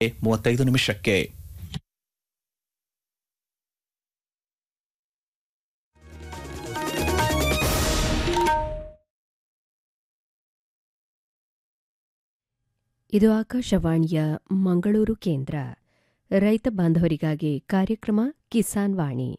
ಮೂವತ್ತೈದು ನಿಮಿಷಕ್ಕೆ ಇದು ಆಕಾಶವಾಣಿಯ ಮಂಗಳೂರು ಕೇಂದ್ರ ರೈತ ಬಾಂಧವರಿಗಾಗಿ ಕಾರ್ಯಕ್ರಮ ಕಿಸಾನ್ ವಾಣಿ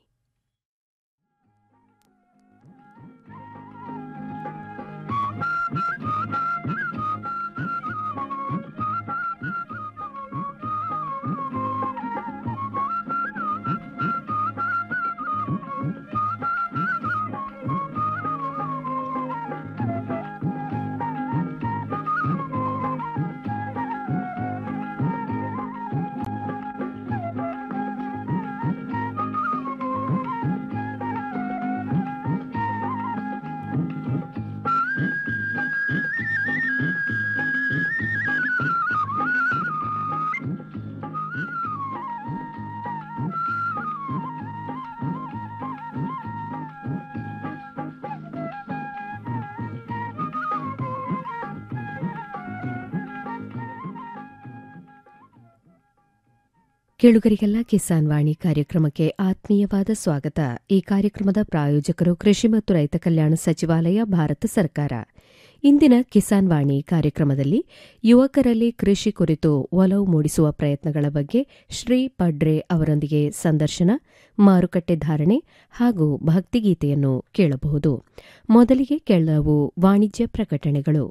ಕೇಳುಗರಿಗೆಲ್ಲ ಕಿಸಾನ್ ವಾಣಿ ಕಾರ್ಯಕ್ರಮಕ್ಕೆ ಆತ್ಮೀಯವಾದ ಸ್ವಾಗತ ಈ ಕಾರ್ಯಕ್ರಮದ ಪ್ರಾಯೋಜಕರು ಕೃಷಿ ಮತ್ತು ರೈತ ಕಲ್ಯಾಣ ಸಚಿವಾಲಯ ಭಾರತ ಸರ್ಕಾರ ಇಂದಿನ ಕಿಸಾನ್ ವಾಣಿ ಕಾರ್ಯಕ್ರಮದಲ್ಲಿ ಯುವಕರಲ್ಲಿ ಕೃಷಿ ಕುರಿತು ಒಲವು ಮೂಡಿಸುವ ಪ್ರಯತ್ನಗಳ ಬಗ್ಗೆ ಶ್ರೀ ಪಡ್ರೆ ಅವರೊಂದಿಗೆ ಸಂದರ್ಶನ ಮಾರುಕಟ್ಟೆ ಧಾರಣೆ ಹಾಗೂ ಭಕ್ತಿಗೀತೆಯನ್ನು ಕೇಳಬಹುದು ಮೊದಲಿಗೆ ಕೆಲವು ವಾಣಿಜ್ಯ ಪ್ರಕಟಣೆಗಳು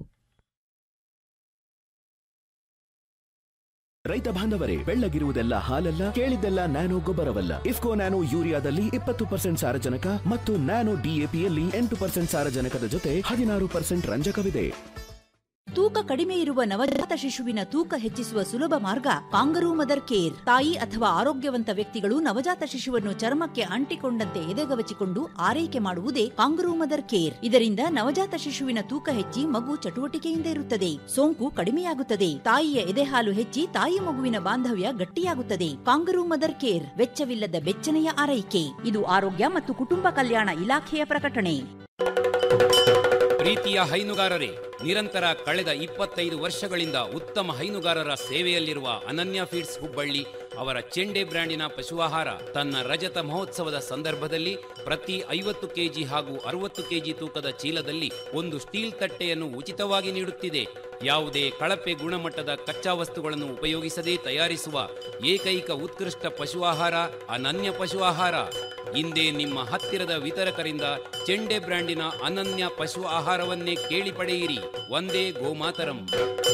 ರೈತ ಬಾಂಧವರೇ ಬೆಳ್ಳಗಿರುವುದೆಲ್ಲ ಹಾಲಲ್ಲ ಕೇಳಿದ್ದೆಲ್ಲ ನ್ಯಾನೋ ಗೊಬ್ಬರವಲ್ಲ ಇಫ್ಕೋ ನ್ಯಾನೋ ಯೂರಿಯಾದಲ್ಲಿ ಇಪ್ಪತ್ತು ಪರ್ಸೆಂಟ್ ಸಾರಜನಕ ಮತ್ತು ನ್ಯಾನೋ ಡಿಎಪಿಯಲ್ಲಿ ಎಂಟು ಪರ್ಸೆಂಟ್ ಸಾರಜನಕದ ಜೊತೆ ಹದಿನಾರು ಪರ್ಸೆಂಟ್ ರಂಜಕವಿದೆ ತೂಕ ಕಡಿಮೆ ಇರುವ ನವಜಾತ ಶಿಶುವಿನ ತೂಕ ಹೆಚ್ಚಿಸುವ ಸುಲಭ ಮಾರ್ಗ ಕಾಂಗರೂ ಮದರ್ ಕೇರ್ ತಾಯಿ ಅಥವಾ ಆರೋಗ್ಯವಂತ ವ್ಯಕ್ತಿಗಳು ನವಜಾತ ಶಿಶುವನ್ನು ಚರ್ಮಕ್ಕೆ ಅಂಟಿಕೊಂಡಂತೆ ಎದೆಗವಚಿಕೊಂಡು ಆರೈಕೆ ಮಾಡುವುದೇ ಕಾಂಗರೂ ಮದರ್ ಕೇರ್ ಇದರಿಂದ ನವಜಾತ ಶಿಶುವಿನ ತೂಕ ಹೆಚ್ಚಿ ಮಗು ಚಟುವಟಿಕೆಯಿಂದ ಇರುತ್ತದೆ ಸೋಂಕು ಕಡಿಮೆಯಾಗುತ್ತದೆ ತಾಯಿಯ ಎದೆಹಾಲು ಹೆಚ್ಚಿ ತಾಯಿ ಮಗುವಿನ ಬಾಂಧವ್ಯ ಗಟ್ಟಿಯಾಗುತ್ತದೆ ಕಾಂಗರೂ ಮದರ್ ಕೇರ್ ವೆಚ್ಚವಿಲ್ಲದ ಬೆಚ್ಚನೆಯ ಆರೈಕೆ ಇದು ಆರೋಗ್ಯ ಮತ್ತು ಕುಟುಂಬ ಕಲ್ಯಾಣ ಇಲಾಖೆಯ ಪ್ರಕಟಣೆ ಪ್ರೀತಿಯ ಹೈನುಗಾರರೇ ನಿರಂತರ ಕಳೆದ ಇಪ್ಪತ್ತೈದು ವರ್ಷಗಳಿಂದ ಉತ್ತಮ ಹೈನುಗಾರರ ಸೇವೆಯಲ್ಲಿರುವ ಅನನ್ಯ ಫೀಡ್ಸ್ ಹುಬ್ಬಳ್ಳಿ ಅವರ ಚೆಂಡೆ ಬ್ರ್ಯಾಂಡಿನ ಪಶುಆಹಾರ ತನ್ನ ರಜತ ಮಹೋತ್ಸವದ ಸಂದರ್ಭದಲ್ಲಿ ಪ್ರತಿ ಐವತ್ತು ಕೆಜಿ ಹಾಗೂ ಅರವತ್ತು ಕೆಜಿ ತೂಕದ ಚೀಲದಲ್ಲಿ ಒಂದು ಸ್ಟೀಲ್ ತಟ್ಟೆಯನ್ನು ಉಚಿತವಾಗಿ ನೀಡುತ್ತಿದೆ ಯಾವುದೇ ಕಳಪೆ ಗುಣಮಟ್ಟದ ಕಚ್ಚಾ ವಸ್ತುಗಳನ್ನು ಉಪಯೋಗಿಸದೇ ತಯಾರಿಸುವ ಏಕೈಕ ಉತ್ಕೃಷ್ಟ ಪಶು ಆಹಾರ ಅನನ್ಯ ಪಶು ಆಹಾರ ಇಂದೇ ನಿಮ್ಮ ಹತ್ತಿರದ ವಿತರಕರಿಂದ ಚೆಂಡೆ ಬ್ರ್ಯಾಂಡಿನ ಅನನ್ಯ ಪಶು ಆಹಾರವನ್ನೇ ಕೇಳಿ ಪಡೆಯಿರಿ ಒಂದೇ ಗೋಮಾತರಂ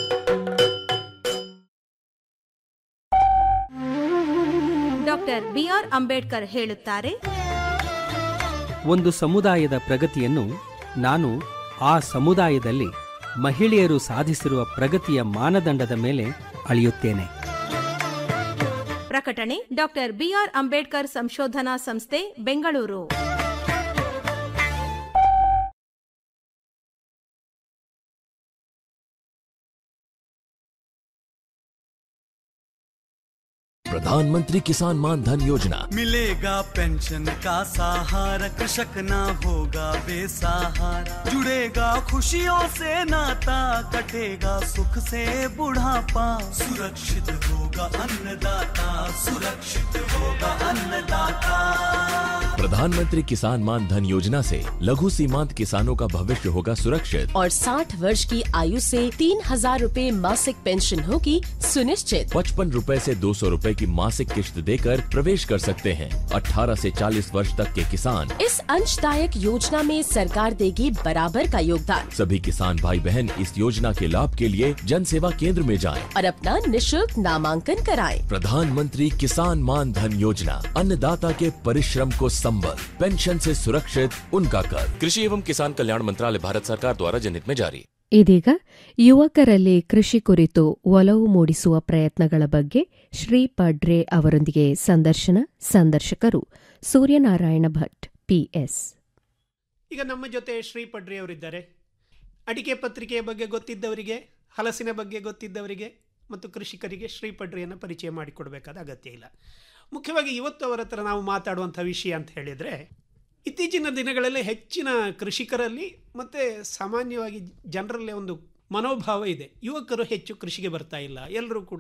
ಡಾಕ್ಟರ್ ಬಿಆರ್ ಅಂಬೇಡ್ಕರ್ ಹೇಳುತ್ತಾರೆ ಒಂದು ಸಮುದಾಯದ ಪ್ರಗತಿಯನ್ನು ನಾನು ಆ ಸಮುದಾಯದಲ್ಲಿ ಮಹಿಳೆಯರು ಸಾಧಿಸಿರುವ ಪ್ರಗತಿಯ ಮಾನದಂಡದ ಮೇಲೆ ಅಳೆಯುತ್ತೇನೆ ಪ್ರಕಟಣೆ ಡಾಕ್ಟರ್ ಬಿಆರ್ ಅಂಬೇಡ್ಕರ್ ಸಂಶೋಧನಾ ಸಂಸ್ಥೆ ಬೆಂಗಳೂರು प्रधानमंत्री किसान मान धन योजना मिलेगा पेंशन का सहारा कृषक ना होगा बेसहारा जुड़ेगा खुशियों से नाता कटेगा सुख से बुढ़ापा सुरक्षित होगा अन्नदाता सुरक्षित होगा अन्नदाता प्रधानमंत्री किसान मान धन योजना से लघु सीमांत किसानों का भविष्य होगा सुरक्षित और 60 वर्ष की आयु से तीन हजार रूपए मासिक पेंशन होगी सुनिश्चित पचपन रूपए से दो सौ रूपए की मासिक किश्त देकर प्रवेश कर सकते हैं 18 से 40 वर्ष तक के किसान इस अंशदायक योजना में सरकार देगी बराबर का योगदान सभी किसान भाई बहन इस योजना के लाभ के लिए जन सेवा केंद्र में जाएं। और अपना निशुल्क नामांकन कराएं। प्रधानमंत्री किसान मान धन योजना अन्नदाता के परिश्रम को संबल पेंशन से सुरक्षित उनका कर कृषि एवं किसान कल्याण मंत्रालय भारत सरकार द्वारा जनहित में जारी ಇದೀಗ ಯುವಕರಲ್ಲಿ ಕೃಷಿ ಕುರಿತು ಒಲವು ಮೂಡಿಸುವ ಪ್ರಯತ್ನಗಳ ಬಗ್ಗೆ ಶ್ರೀ ಪಡ್ರೆ ಅವರೊಂದಿಗೆ ಸಂದರ್ಶನ ಸಂದರ್ಶಕರು ಸೂರ್ಯನಾರಾಯಣ ಭಟ್ ಪಿಎಸ್ ಈಗ ನಮ್ಮ ಜೊತೆ ಶ್ರೀ ಪಡ್ರಿ ಅವರಿದ್ದಾರೆ ಅಡಿಕೆ ಪತ್ರಿಕೆಯ ಬಗ್ಗೆ ಗೊತ್ತಿದ್ದವರಿಗೆ ಹಲಸಿನ ಬಗ್ಗೆ ಗೊತ್ತಿದ್ದವರಿಗೆ ಮತ್ತು ಕೃಷಿಕರಿಗೆ ಶ್ರೀ ಪಡ್ರಿಯನ್ನು ಪರಿಚಯ ಮಾಡಿಕೊಡ್ಬೇಕಾದ ಅಗತ್ಯ ಇಲ್ಲ ಮುಖ್ಯವಾಗಿ ಇವತ್ತು ಅವರ ಹತ್ರ ನಾವು ಮಾತಾಡುವಂಥ ವಿಷಯ ಅಂತ ಹೇಳಿದರೆ ಇತ್ತೀಚಿನ ದಿನಗಳಲ್ಲಿ ಹೆಚ್ಚಿನ ಕೃಷಿಕರಲ್ಲಿ ಮತ್ತು ಸಾಮಾನ್ಯವಾಗಿ ಜನರಲ್ಲಿ ಒಂದು ಮನೋಭಾವ ಇದೆ ಯುವಕರು ಹೆಚ್ಚು ಕೃಷಿಗೆ ಬರ್ತಾ ಇಲ್ಲ ಎಲ್ಲರೂ ಕೂಡ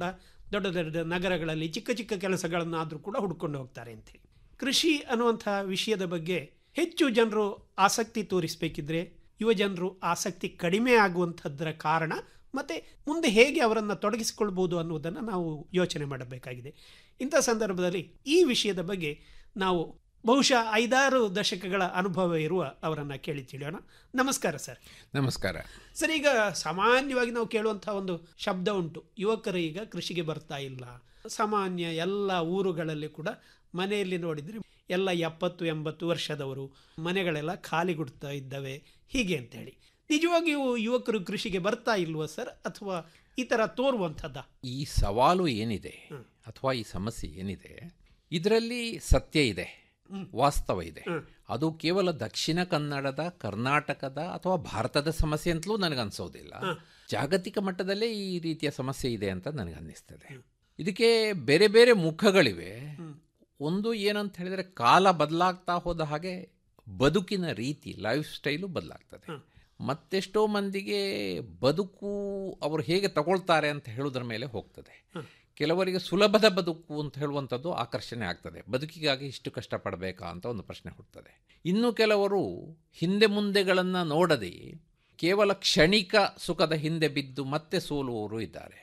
ದೊಡ್ಡ ದೊಡ್ಡ ನಗರಗಳಲ್ಲಿ ಚಿಕ್ಕ ಚಿಕ್ಕ ಕೆಲಸಗಳನ್ನಾದರೂ ಕೂಡ ಹುಡ್ಕೊಂಡು ಹೋಗ್ತಾರೆ ಅಂತೇಳಿ ಕೃಷಿ ಅನ್ನುವಂಥ ವಿಷಯದ ಬಗ್ಗೆ ಹೆಚ್ಚು ಜನರು ಆಸಕ್ತಿ ತೋರಿಸಬೇಕಿದ್ರೆ ಯುವ ಜನರು ಆಸಕ್ತಿ ಕಡಿಮೆ ಆಗುವಂಥದ್ದರ ಕಾರಣ ಮತ್ತು ಮುಂದೆ ಹೇಗೆ ಅವರನ್ನು ತೊಡಗಿಸಿಕೊಳ್ಬೋದು ಅನ್ನೋದನ್ನು ನಾವು ಯೋಚನೆ ಮಾಡಬೇಕಾಗಿದೆ ಇಂಥ ಸಂದರ್ಭದಲ್ಲಿ ಈ ವಿಷಯದ ಬಗ್ಗೆ ನಾವು ಬಹುಶಃ ಐದಾರು ದಶಕಗಳ ಅನುಭವ ಇರುವ ಅವರನ್ನು ಕೇಳಿ ತಿಳಿಯೋಣ ನಮಸ್ಕಾರ ಸರ್ ನಮಸ್ಕಾರ ಸರ್ ಈಗ ಸಾಮಾನ್ಯವಾಗಿ ನಾವು ಕೇಳುವಂಥ ಒಂದು ಶಬ್ದ ಉಂಟು ಯುವಕರು ಈಗ ಕೃಷಿಗೆ ಬರ್ತಾ ಇಲ್ಲ ಸಾಮಾನ್ಯ ಎಲ್ಲ ಊರುಗಳಲ್ಲಿ ಕೂಡ ಮನೆಯಲ್ಲಿ ನೋಡಿದರೆ ಎಲ್ಲ ಎಪ್ಪತ್ತು ಎಂಬತ್ತು ವರ್ಷದವರು ಮನೆಗಳೆಲ್ಲ ಖಾಲಿಗುಡ್ತಾ ಇದ್ದಾವೆ ಹೀಗೆ ಅಂತೇಳಿ ನಿಜವಾಗಿಯೂ ಯುವಕರು ಕೃಷಿಗೆ ಬರ್ತಾ ಇಲ್ವಾ ಸರ್ ಅಥವಾ ಈ ಥರ ತೋರುವಂಥದ್ದ ಈ ಸವಾಲು ಏನಿದೆ ಅಥವಾ ಈ ಸಮಸ್ಯೆ ಏನಿದೆ ಇದರಲ್ಲಿ ಸತ್ಯ ಇದೆ ವಾಸ್ತವ ಇದೆ ಅದು ಕೇವಲ ದಕ್ಷಿಣ ಕನ್ನಡದ ಕರ್ನಾಟಕದ ಅಥವಾ ಭಾರತದ ಸಮಸ್ಯೆ ಅಂತಲೂ ನನಗನ್ಸೋದಿಲ್ಲ ಜಾಗತಿಕ ಮಟ್ಟದಲ್ಲೇ ಈ ರೀತಿಯ ಸಮಸ್ಯೆ ಇದೆ ಅಂತ ನನಗನ್ನಿಸ್ತದೆ ಇದಕ್ಕೆ ಬೇರೆ ಬೇರೆ ಮುಖಗಳಿವೆ ಒಂದು ಏನಂತ ಹೇಳಿದರೆ ಕಾಲ ಬದಲಾಗ್ತಾ ಹೋದ ಹಾಗೆ ಬದುಕಿನ ರೀತಿ ಲೈಫ್ ಸ್ಟೈಲು ಬದಲಾಗ್ತದೆ ಮತ್ತೆಷ್ಟೋ ಮಂದಿಗೆ ಬದುಕು ಅವರು ಹೇಗೆ ತಗೊಳ್ತಾರೆ ಅಂತ ಹೇಳೋದ್ರ ಮೇಲೆ ಹೋಗ್ತದೆ ಕೆಲವರಿಗೆ ಸುಲಭದ ಬದುಕು ಅಂತ ಹೇಳುವಂಥದ್ದು ಆಕರ್ಷಣೆ ಆಗ್ತದೆ ಬದುಕಿಗಾಗಿ ಇಷ್ಟು ಕಷ್ಟಪಡಬೇಕಾ ಅಂತ ಒಂದು ಪ್ರಶ್ನೆ ಹುಟ್ಟುತ್ತದೆ ಇನ್ನು ಕೆಲವರು ಹಿಂದೆ ಮುಂದೆಗಳನ್ನು ನೋಡದೆ ಕೇವಲ ಕ್ಷಣಿಕ ಸುಖದ ಹಿಂದೆ ಬಿದ್ದು ಮತ್ತೆ ಸೋಲುವವರು ಇದ್ದಾರೆ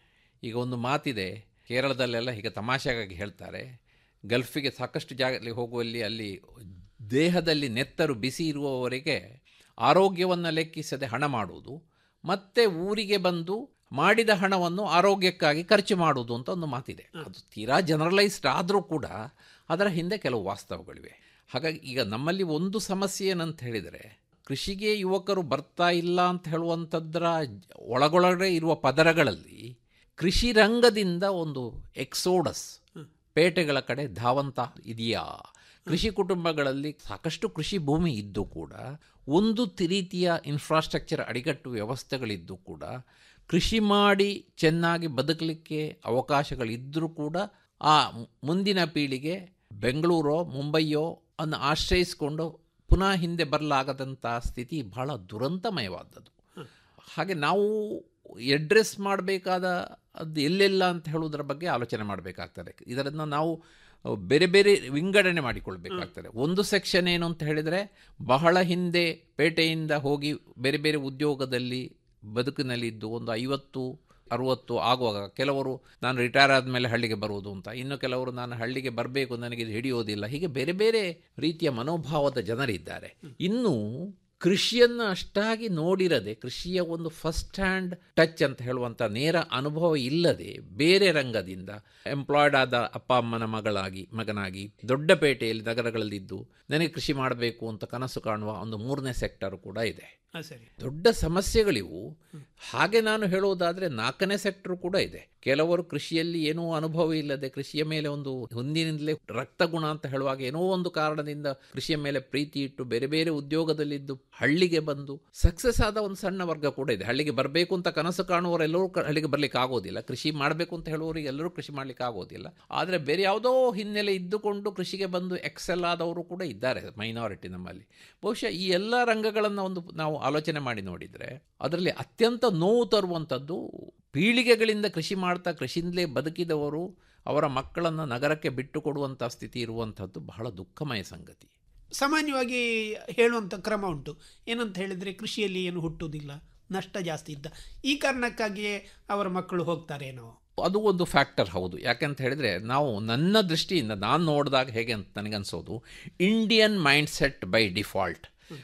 ಈಗ ಒಂದು ಮಾತಿದೆ ಕೇರಳದಲ್ಲೆಲ್ಲ ಹೀಗೆ ತಮಾಷೆಗಾಗಿ ಹೇಳ್ತಾರೆ ಗಲ್ಫಿಗೆ ಸಾಕಷ್ಟು ಜಾಗದಲ್ಲಿ ಹೋಗುವಲ್ಲಿ ಅಲ್ಲಿ ದೇಹದಲ್ಲಿ ನೆತ್ತರು ಬಿಸಿ ಇರುವವರೆಗೆ ಆರೋಗ್ಯವನ್ನು ಲೆಕ್ಕಿಸದೆ ಹಣ ಮಾಡುವುದು ಮತ್ತೆ ಊರಿಗೆ ಬಂದು ಮಾಡಿದ ಹಣವನ್ನು ಆರೋಗ್ಯಕ್ಕಾಗಿ ಖರ್ಚು ಮಾಡುವುದು ಅಂತ ಒಂದು ಮಾತಿದೆ ಅದು ತೀರಾ ಜನರಲೈಸ್ಡ್ ಆದರೂ ಕೂಡ ಅದರ ಹಿಂದೆ ಕೆಲವು ವಾಸ್ತವಗಳಿವೆ ಹಾಗಾಗಿ ಈಗ ನಮ್ಮಲ್ಲಿ ಒಂದು ಸಮಸ್ಯೆ ಏನಂತ ಹೇಳಿದರೆ ಕೃಷಿಗೆ ಯುವಕರು ಬರ್ತಾ ಇಲ್ಲ ಅಂತ ಹೇಳುವಂಥದ್ದರ ಒಳಗೊಳಗಡೆ ಇರುವ ಪದರಗಳಲ್ಲಿ ಕೃಷಿ ರಂಗದಿಂದ ಒಂದು ಎಕ್ಸೋಡಸ್ ಪೇಟೆಗಳ ಕಡೆ ಧಾವಂತ ಇದೆಯಾ ಕೃಷಿ ಕುಟುಂಬಗಳಲ್ಲಿ ಸಾಕಷ್ಟು ಕೃಷಿ ಭೂಮಿ ಇದ್ದು ಕೂಡ ಒಂದು ರೀತಿಯ ಇನ್ಫ್ರಾಸ್ಟ್ರಕ್ಚರ್ ಅಡಿಗಟ್ಟು ವ್ಯವಸ್ಥೆಗಳಿದ್ದು ಕೂಡ ಕೃಷಿ ಮಾಡಿ ಚೆನ್ನಾಗಿ ಬದುಕಲಿಕ್ಕೆ ಅವಕಾಶಗಳಿದ್ದರೂ ಕೂಡ ಆ ಮುಂದಿನ ಪೀಳಿಗೆ ಬೆಂಗಳೂರೋ ಮುಂಬೈಯೋ ಅನ್ನು ಆಶ್ರಯಿಸಿಕೊಂಡು ಪುನಃ ಹಿಂದೆ ಬರಲಾಗದಂಥ ಸ್ಥಿತಿ ಬಹಳ ದುರಂತಮಯವಾದದ್ದು ಹಾಗೆ ನಾವು ಎಡ್ರೆಸ್ ಮಾಡಬೇಕಾದ ಅದು ಎಲ್ಲೆಲ್ಲ ಅಂತ ಹೇಳುವುದರ ಬಗ್ಗೆ ಆಲೋಚನೆ ಮಾಡಬೇಕಾಗ್ತದೆ ಇದನ್ನು ನಾವು ಬೇರೆ ಬೇರೆ ವಿಂಗಡಣೆ ಮಾಡಿಕೊಳ್ಬೇಕಾಗ್ತದೆ ಒಂದು ಸೆಕ್ಷನ್ ಏನು ಅಂತ ಹೇಳಿದರೆ ಬಹಳ ಹಿಂದೆ ಪೇಟೆಯಿಂದ ಹೋಗಿ ಬೇರೆ ಬೇರೆ ಉದ್ಯೋಗದಲ್ಲಿ ಬದುಕಿನಲ್ಲಿದ್ದು ಒಂದು ಐವತ್ತು ಅರುವತ್ತು ಆಗುವಾಗ ಕೆಲವರು ನಾನು ರಿಟೈರ್ ಆದಮೇಲೆ ಹಳ್ಳಿಗೆ ಬರುವುದು ಅಂತ ಇನ್ನು ಕೆಲವರು ನಾನು ಹಳ್ಳಿಗೆ ಬರಬೇಕು ನನಗೆ ಇದು ಹಿಡಿಯೋದಿಲ್ಲ ಹೀಗೆ ಬೇರೆ ಬೇರೆ ರೀತಿಯ ಮನೋಭಾವದ ಜನರಿದ್ದಾರೆ ಇನ್ನು ಕೃಷಿಯನ್ನು ಅಷ್ಟಾಗಿ ನೋಡಿರದೆ ಕೃಷಿಯ ಒಂದು ಫಸ್ಟ್ ಹ್ಯಾಂಡ್ ಟಚ್ ಅಂತ ಹೇಳುವಂಥ ನೇರ ಅನುಭವ ಇಲ್ಲದೆ ಬೇರೆ ರಂಗದಿಂದ ಎಂಪ್ಲಾಯ್ಡ್ ಆದ ಅಪ್ಪ ಅಮ್ಮನ ಮಗಳಾಗಿ ಮಗನಾಗಿ ದೊಡ್ಡ ಪೇಟೆಯಲ್ಲಿ ನಗರಗಳಲ್ಲಿದ್ದು ನನಗೆ ಕೃಷಿ ಮಾಡಬೇಕು ಅಂತ ಕನಸು ಕಾಣುವ ಒಂದು ಮೂರನೇ ಸೆಕ್ಟರ್ ಕೂಡ ಇದೆ ಸರಿ ದೊಡ್ಡ ಸಮಸ್ಯೆಗಳಿವು ಹಾಗೆ ನಾನು ಹೇಳುವುದಾದರೆ ನಾಲ್ಕನೇ ಸೆಕ್ಟರ್ ಕೂಡ ಇದೆ ಕೆಲವರು ಕೃಷಿಯಲ್ಲಿ ಏನೋ ಅನುಭವ ಇಲ್ಲದೆ ಕೃಷಿಯ ಮೇಲೆ ಒಂದು ಹಿಂದಿನಿಂದಲೇ ರಕ್ತಗುಣ ಅಂತ ಹೇಳುವಾಗ ಏನೋ ಒಂದು ಕಾರಣದಿಂದ ಕೃಷಿಯ ಮೇಲೆ ಪ್ರೀತಿ ಇಟ್ಟು ಬೇರೆ ಬೇರೆ ಉದ್ಯೋಗದಲ್ಲಿದ್ದು ಹಳ್ಳಿಗೆ ಬಂದು ಸಕ್ಸಸ್ ಆದ ಒಂದು ಸಣ್ಣ ವರ್ಗ ಕೂಡ ಇದೆ ಹಳ್ಳಿಗೆ ಬರಬೇಕು ಅಂತ ಕನಸು ಕಾಣುವವರೆಲ್ಲರೂ ಹಳ್ಳಿಗೆ ಬರ್ಲಿಕ್ಕೆ ಆಗೋದಿಲ್ಲ ಕೃಷಿ ಮಾಡಬೇಕು ಅಂತ ಹೇಳುವವರಿಗೆ ಎಲ್ಲರೂ ಕೃಷಿ ಮಾಡ್ಲಿಕ್ಕೆ ಆಗೋದಿಲ್ಲ ಆದರೆ ಬೇರೆ ಯಾವುದೋ ಹಿನ್ನೆಲೆ ಇದ್ದುಕೊಂಡು ಕೃಷಿಗೆ ಬಂದು ಎಕ್ಸೆಲ್ ಆದವರು ಕೂಡ ಇದ್ದಾರೆ ಮೈನಾರಿಟಿ ನಮ್ಮಲ್ಲಿ ಬಹುಶಃ ಈ ಎಲ್ಲ ರಂಗಗಳನ್ನು ಒಂದು ನಾವು ಆಲೋಚನೆ ಮಾಡಿ ನೋಡಿದರೆ ಅದರಲ್ಲಿ ಅತ್ಯಂತ ನೋವು ತರುವಂಥದ್ದು ಪೀಳಿಗೆಗಳಿಂದ ಕೃಷಿ ಮಾಡ್ತಾ ಕೃಷಿಯಿಂದಲೇ ಬದುಕಿದವರು ಅವರ ಮಕ್ಕಳನ್ನು ನಗರಕ್ಕೆ ಬಿಟ್ಟು ಕೊಡುವಂಥ ಸ್ಥಿತಿ ಇರುವಂಥದ್ದು ಬಹಳ ದುಃಖಮಯ ಸಂಗತಿ ಸಾಮಾನ್ಯವಾಗಿ ಹೇಳುವಂಥ ಕ್ರಮ ಉಂಟು ಏನಂತ ಹೇಳಿದರೆ ಕೃಷಿಯಲ್ಲಿ ಏನು ಹುಟ್ಟುವುದಿಲ್ಲ ನಷ್ಟ ಜಾಸ್ತಿ ಇದ್ದ ಈ ಕಾರಣಕ್ಕಾಗಿಯೇ ಅವರ ಮಕ್ಕಳು ಹೋಗ್ತಾರೇನೋ ಅದು ಒಂದು ಫ್ಯಾಕ್ಟರ್ ಹೌದು ಯಾಕಂತ ಹೇಳಿದರೆ ನಾವು ನನ್ನ ದೃಷ್ಟಿಯಿಂದ ನಾನು ನೋಡಿದಾಗ ಹೇಗೆ ಅಂತ ನನಗನ್ಸೋದು Indian mind set by default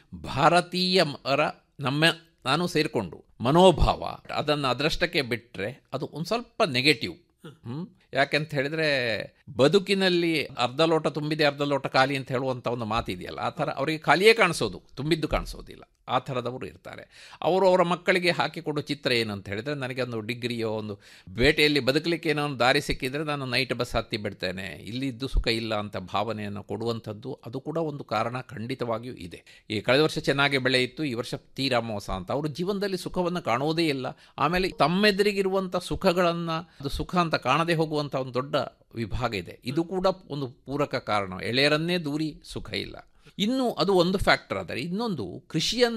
ಭಾರತೀಯರ ನಮ್ಮ ನಾನು ಸೇರಿಕೊಂಡು ಮನೋಭಾವ ಅದನ್ನು ಅದರಷ್ಟಕ್ಕೆ ಬಿಟ್ಟರೆ ಅದು ಒಂದು ಸ್ವಲ್ಪ ನೆಗೆಟಿವ್ ಹ್ಮ್ ಯಾಕೆಂತ ಹೇಳಿದ್ರೆ ಬದುಕಿನಲ್ಲಿ ಅರ್ಧ ಲೋಟ ತುಂಬಿದೆ ಅರ್ಧ ಲೋಟ ಖಾಲಿ ಅಂತ ಹೇಳುವಂಥ ಒಂದು ಮಾತಿದೆಯಲ್ಲ ಆ ಥರ ಅವರಿಗೆ ಖಾಲಿಯೇ ಕಾಣಿಸೋದು ತುಂಬಿದ್ದು ಕಾಣಿಸೋದಿಲ್ಲ ಆ ಥರದವರು ಇರ್ತಾರೆ ಅವರು ಅವರ ಮಕ್ಕಳಿಗೆ ಹಾಕಿಕೊಡೋ ಚಿತ್ರ ಏನಂತ ಹೇಳಿದರೆ ನನಗೆ ಒಂದು ಡಿಗ್ರಿಯೋ ಒಂದು ಬೇಟೆಯಲ್ಲಿ ಬದುಕಲಿಕ್ಕೆ ಏನೋ ಒಂದು ದಾರಿ ಸಿಕ್ಕಿದರೆ ನಾನು ನೈಟ್ ಬಸ್ ಹತ್ತಿ ಬಿಡ್ತೇನೆ ಇಲ್ಲಿದ್ದು ಸುಖ ಇಲ್ಲ ಅಂತ ಭಾವನೆಯನ್ನು ಕೊಡುವಂಥದ್ದು ಅದು ಕೂಡ ಒಂದು ಕಾರಣ ಖಂಡಿತವಾಗಿಯೂ ಇದೆ ಈ ಕಳೆದ ವರ್ಷ ಚೆನ್ನಾಗಿ ಬೆಳೆ ಇತ್ತು ಈ ವರ್ಷ ತೀರಾ ಮೋಸ ಅಂತ ಅವರು ಜೀವನದಲ್ಲಿ ಸುಖವನ್ನು ಕಾಣೋದೇ ಇಲ್ಲ ಆಮೇಲೆ ತಮ್ಮೆದುರಿಗಿರುವಂಥ ಸುಖಗಳನ್ನು ಅದು ಸುಖ ಅಂತ ಕಾಣದೇ ಹೋಗುವಂಥ ಒಂದು ದೊಡ್ಡ ವಿಭಾಗ ಇದೆ ಇದು ಕೂಡ ಒಂದು ಪೂರಕ ಕಾರಣ ಎಳೆಯರನ್ನೇ ದೂರಿ ಸುಖ ಇಲ್ಲ ಇನ್ನು ಅದು ಒಂದು ಫ್ಯಾಕ್ಟರ್ ಆದರೆ ಇನ್ನೊಂದು ಕೃಷಿಯನ್ನು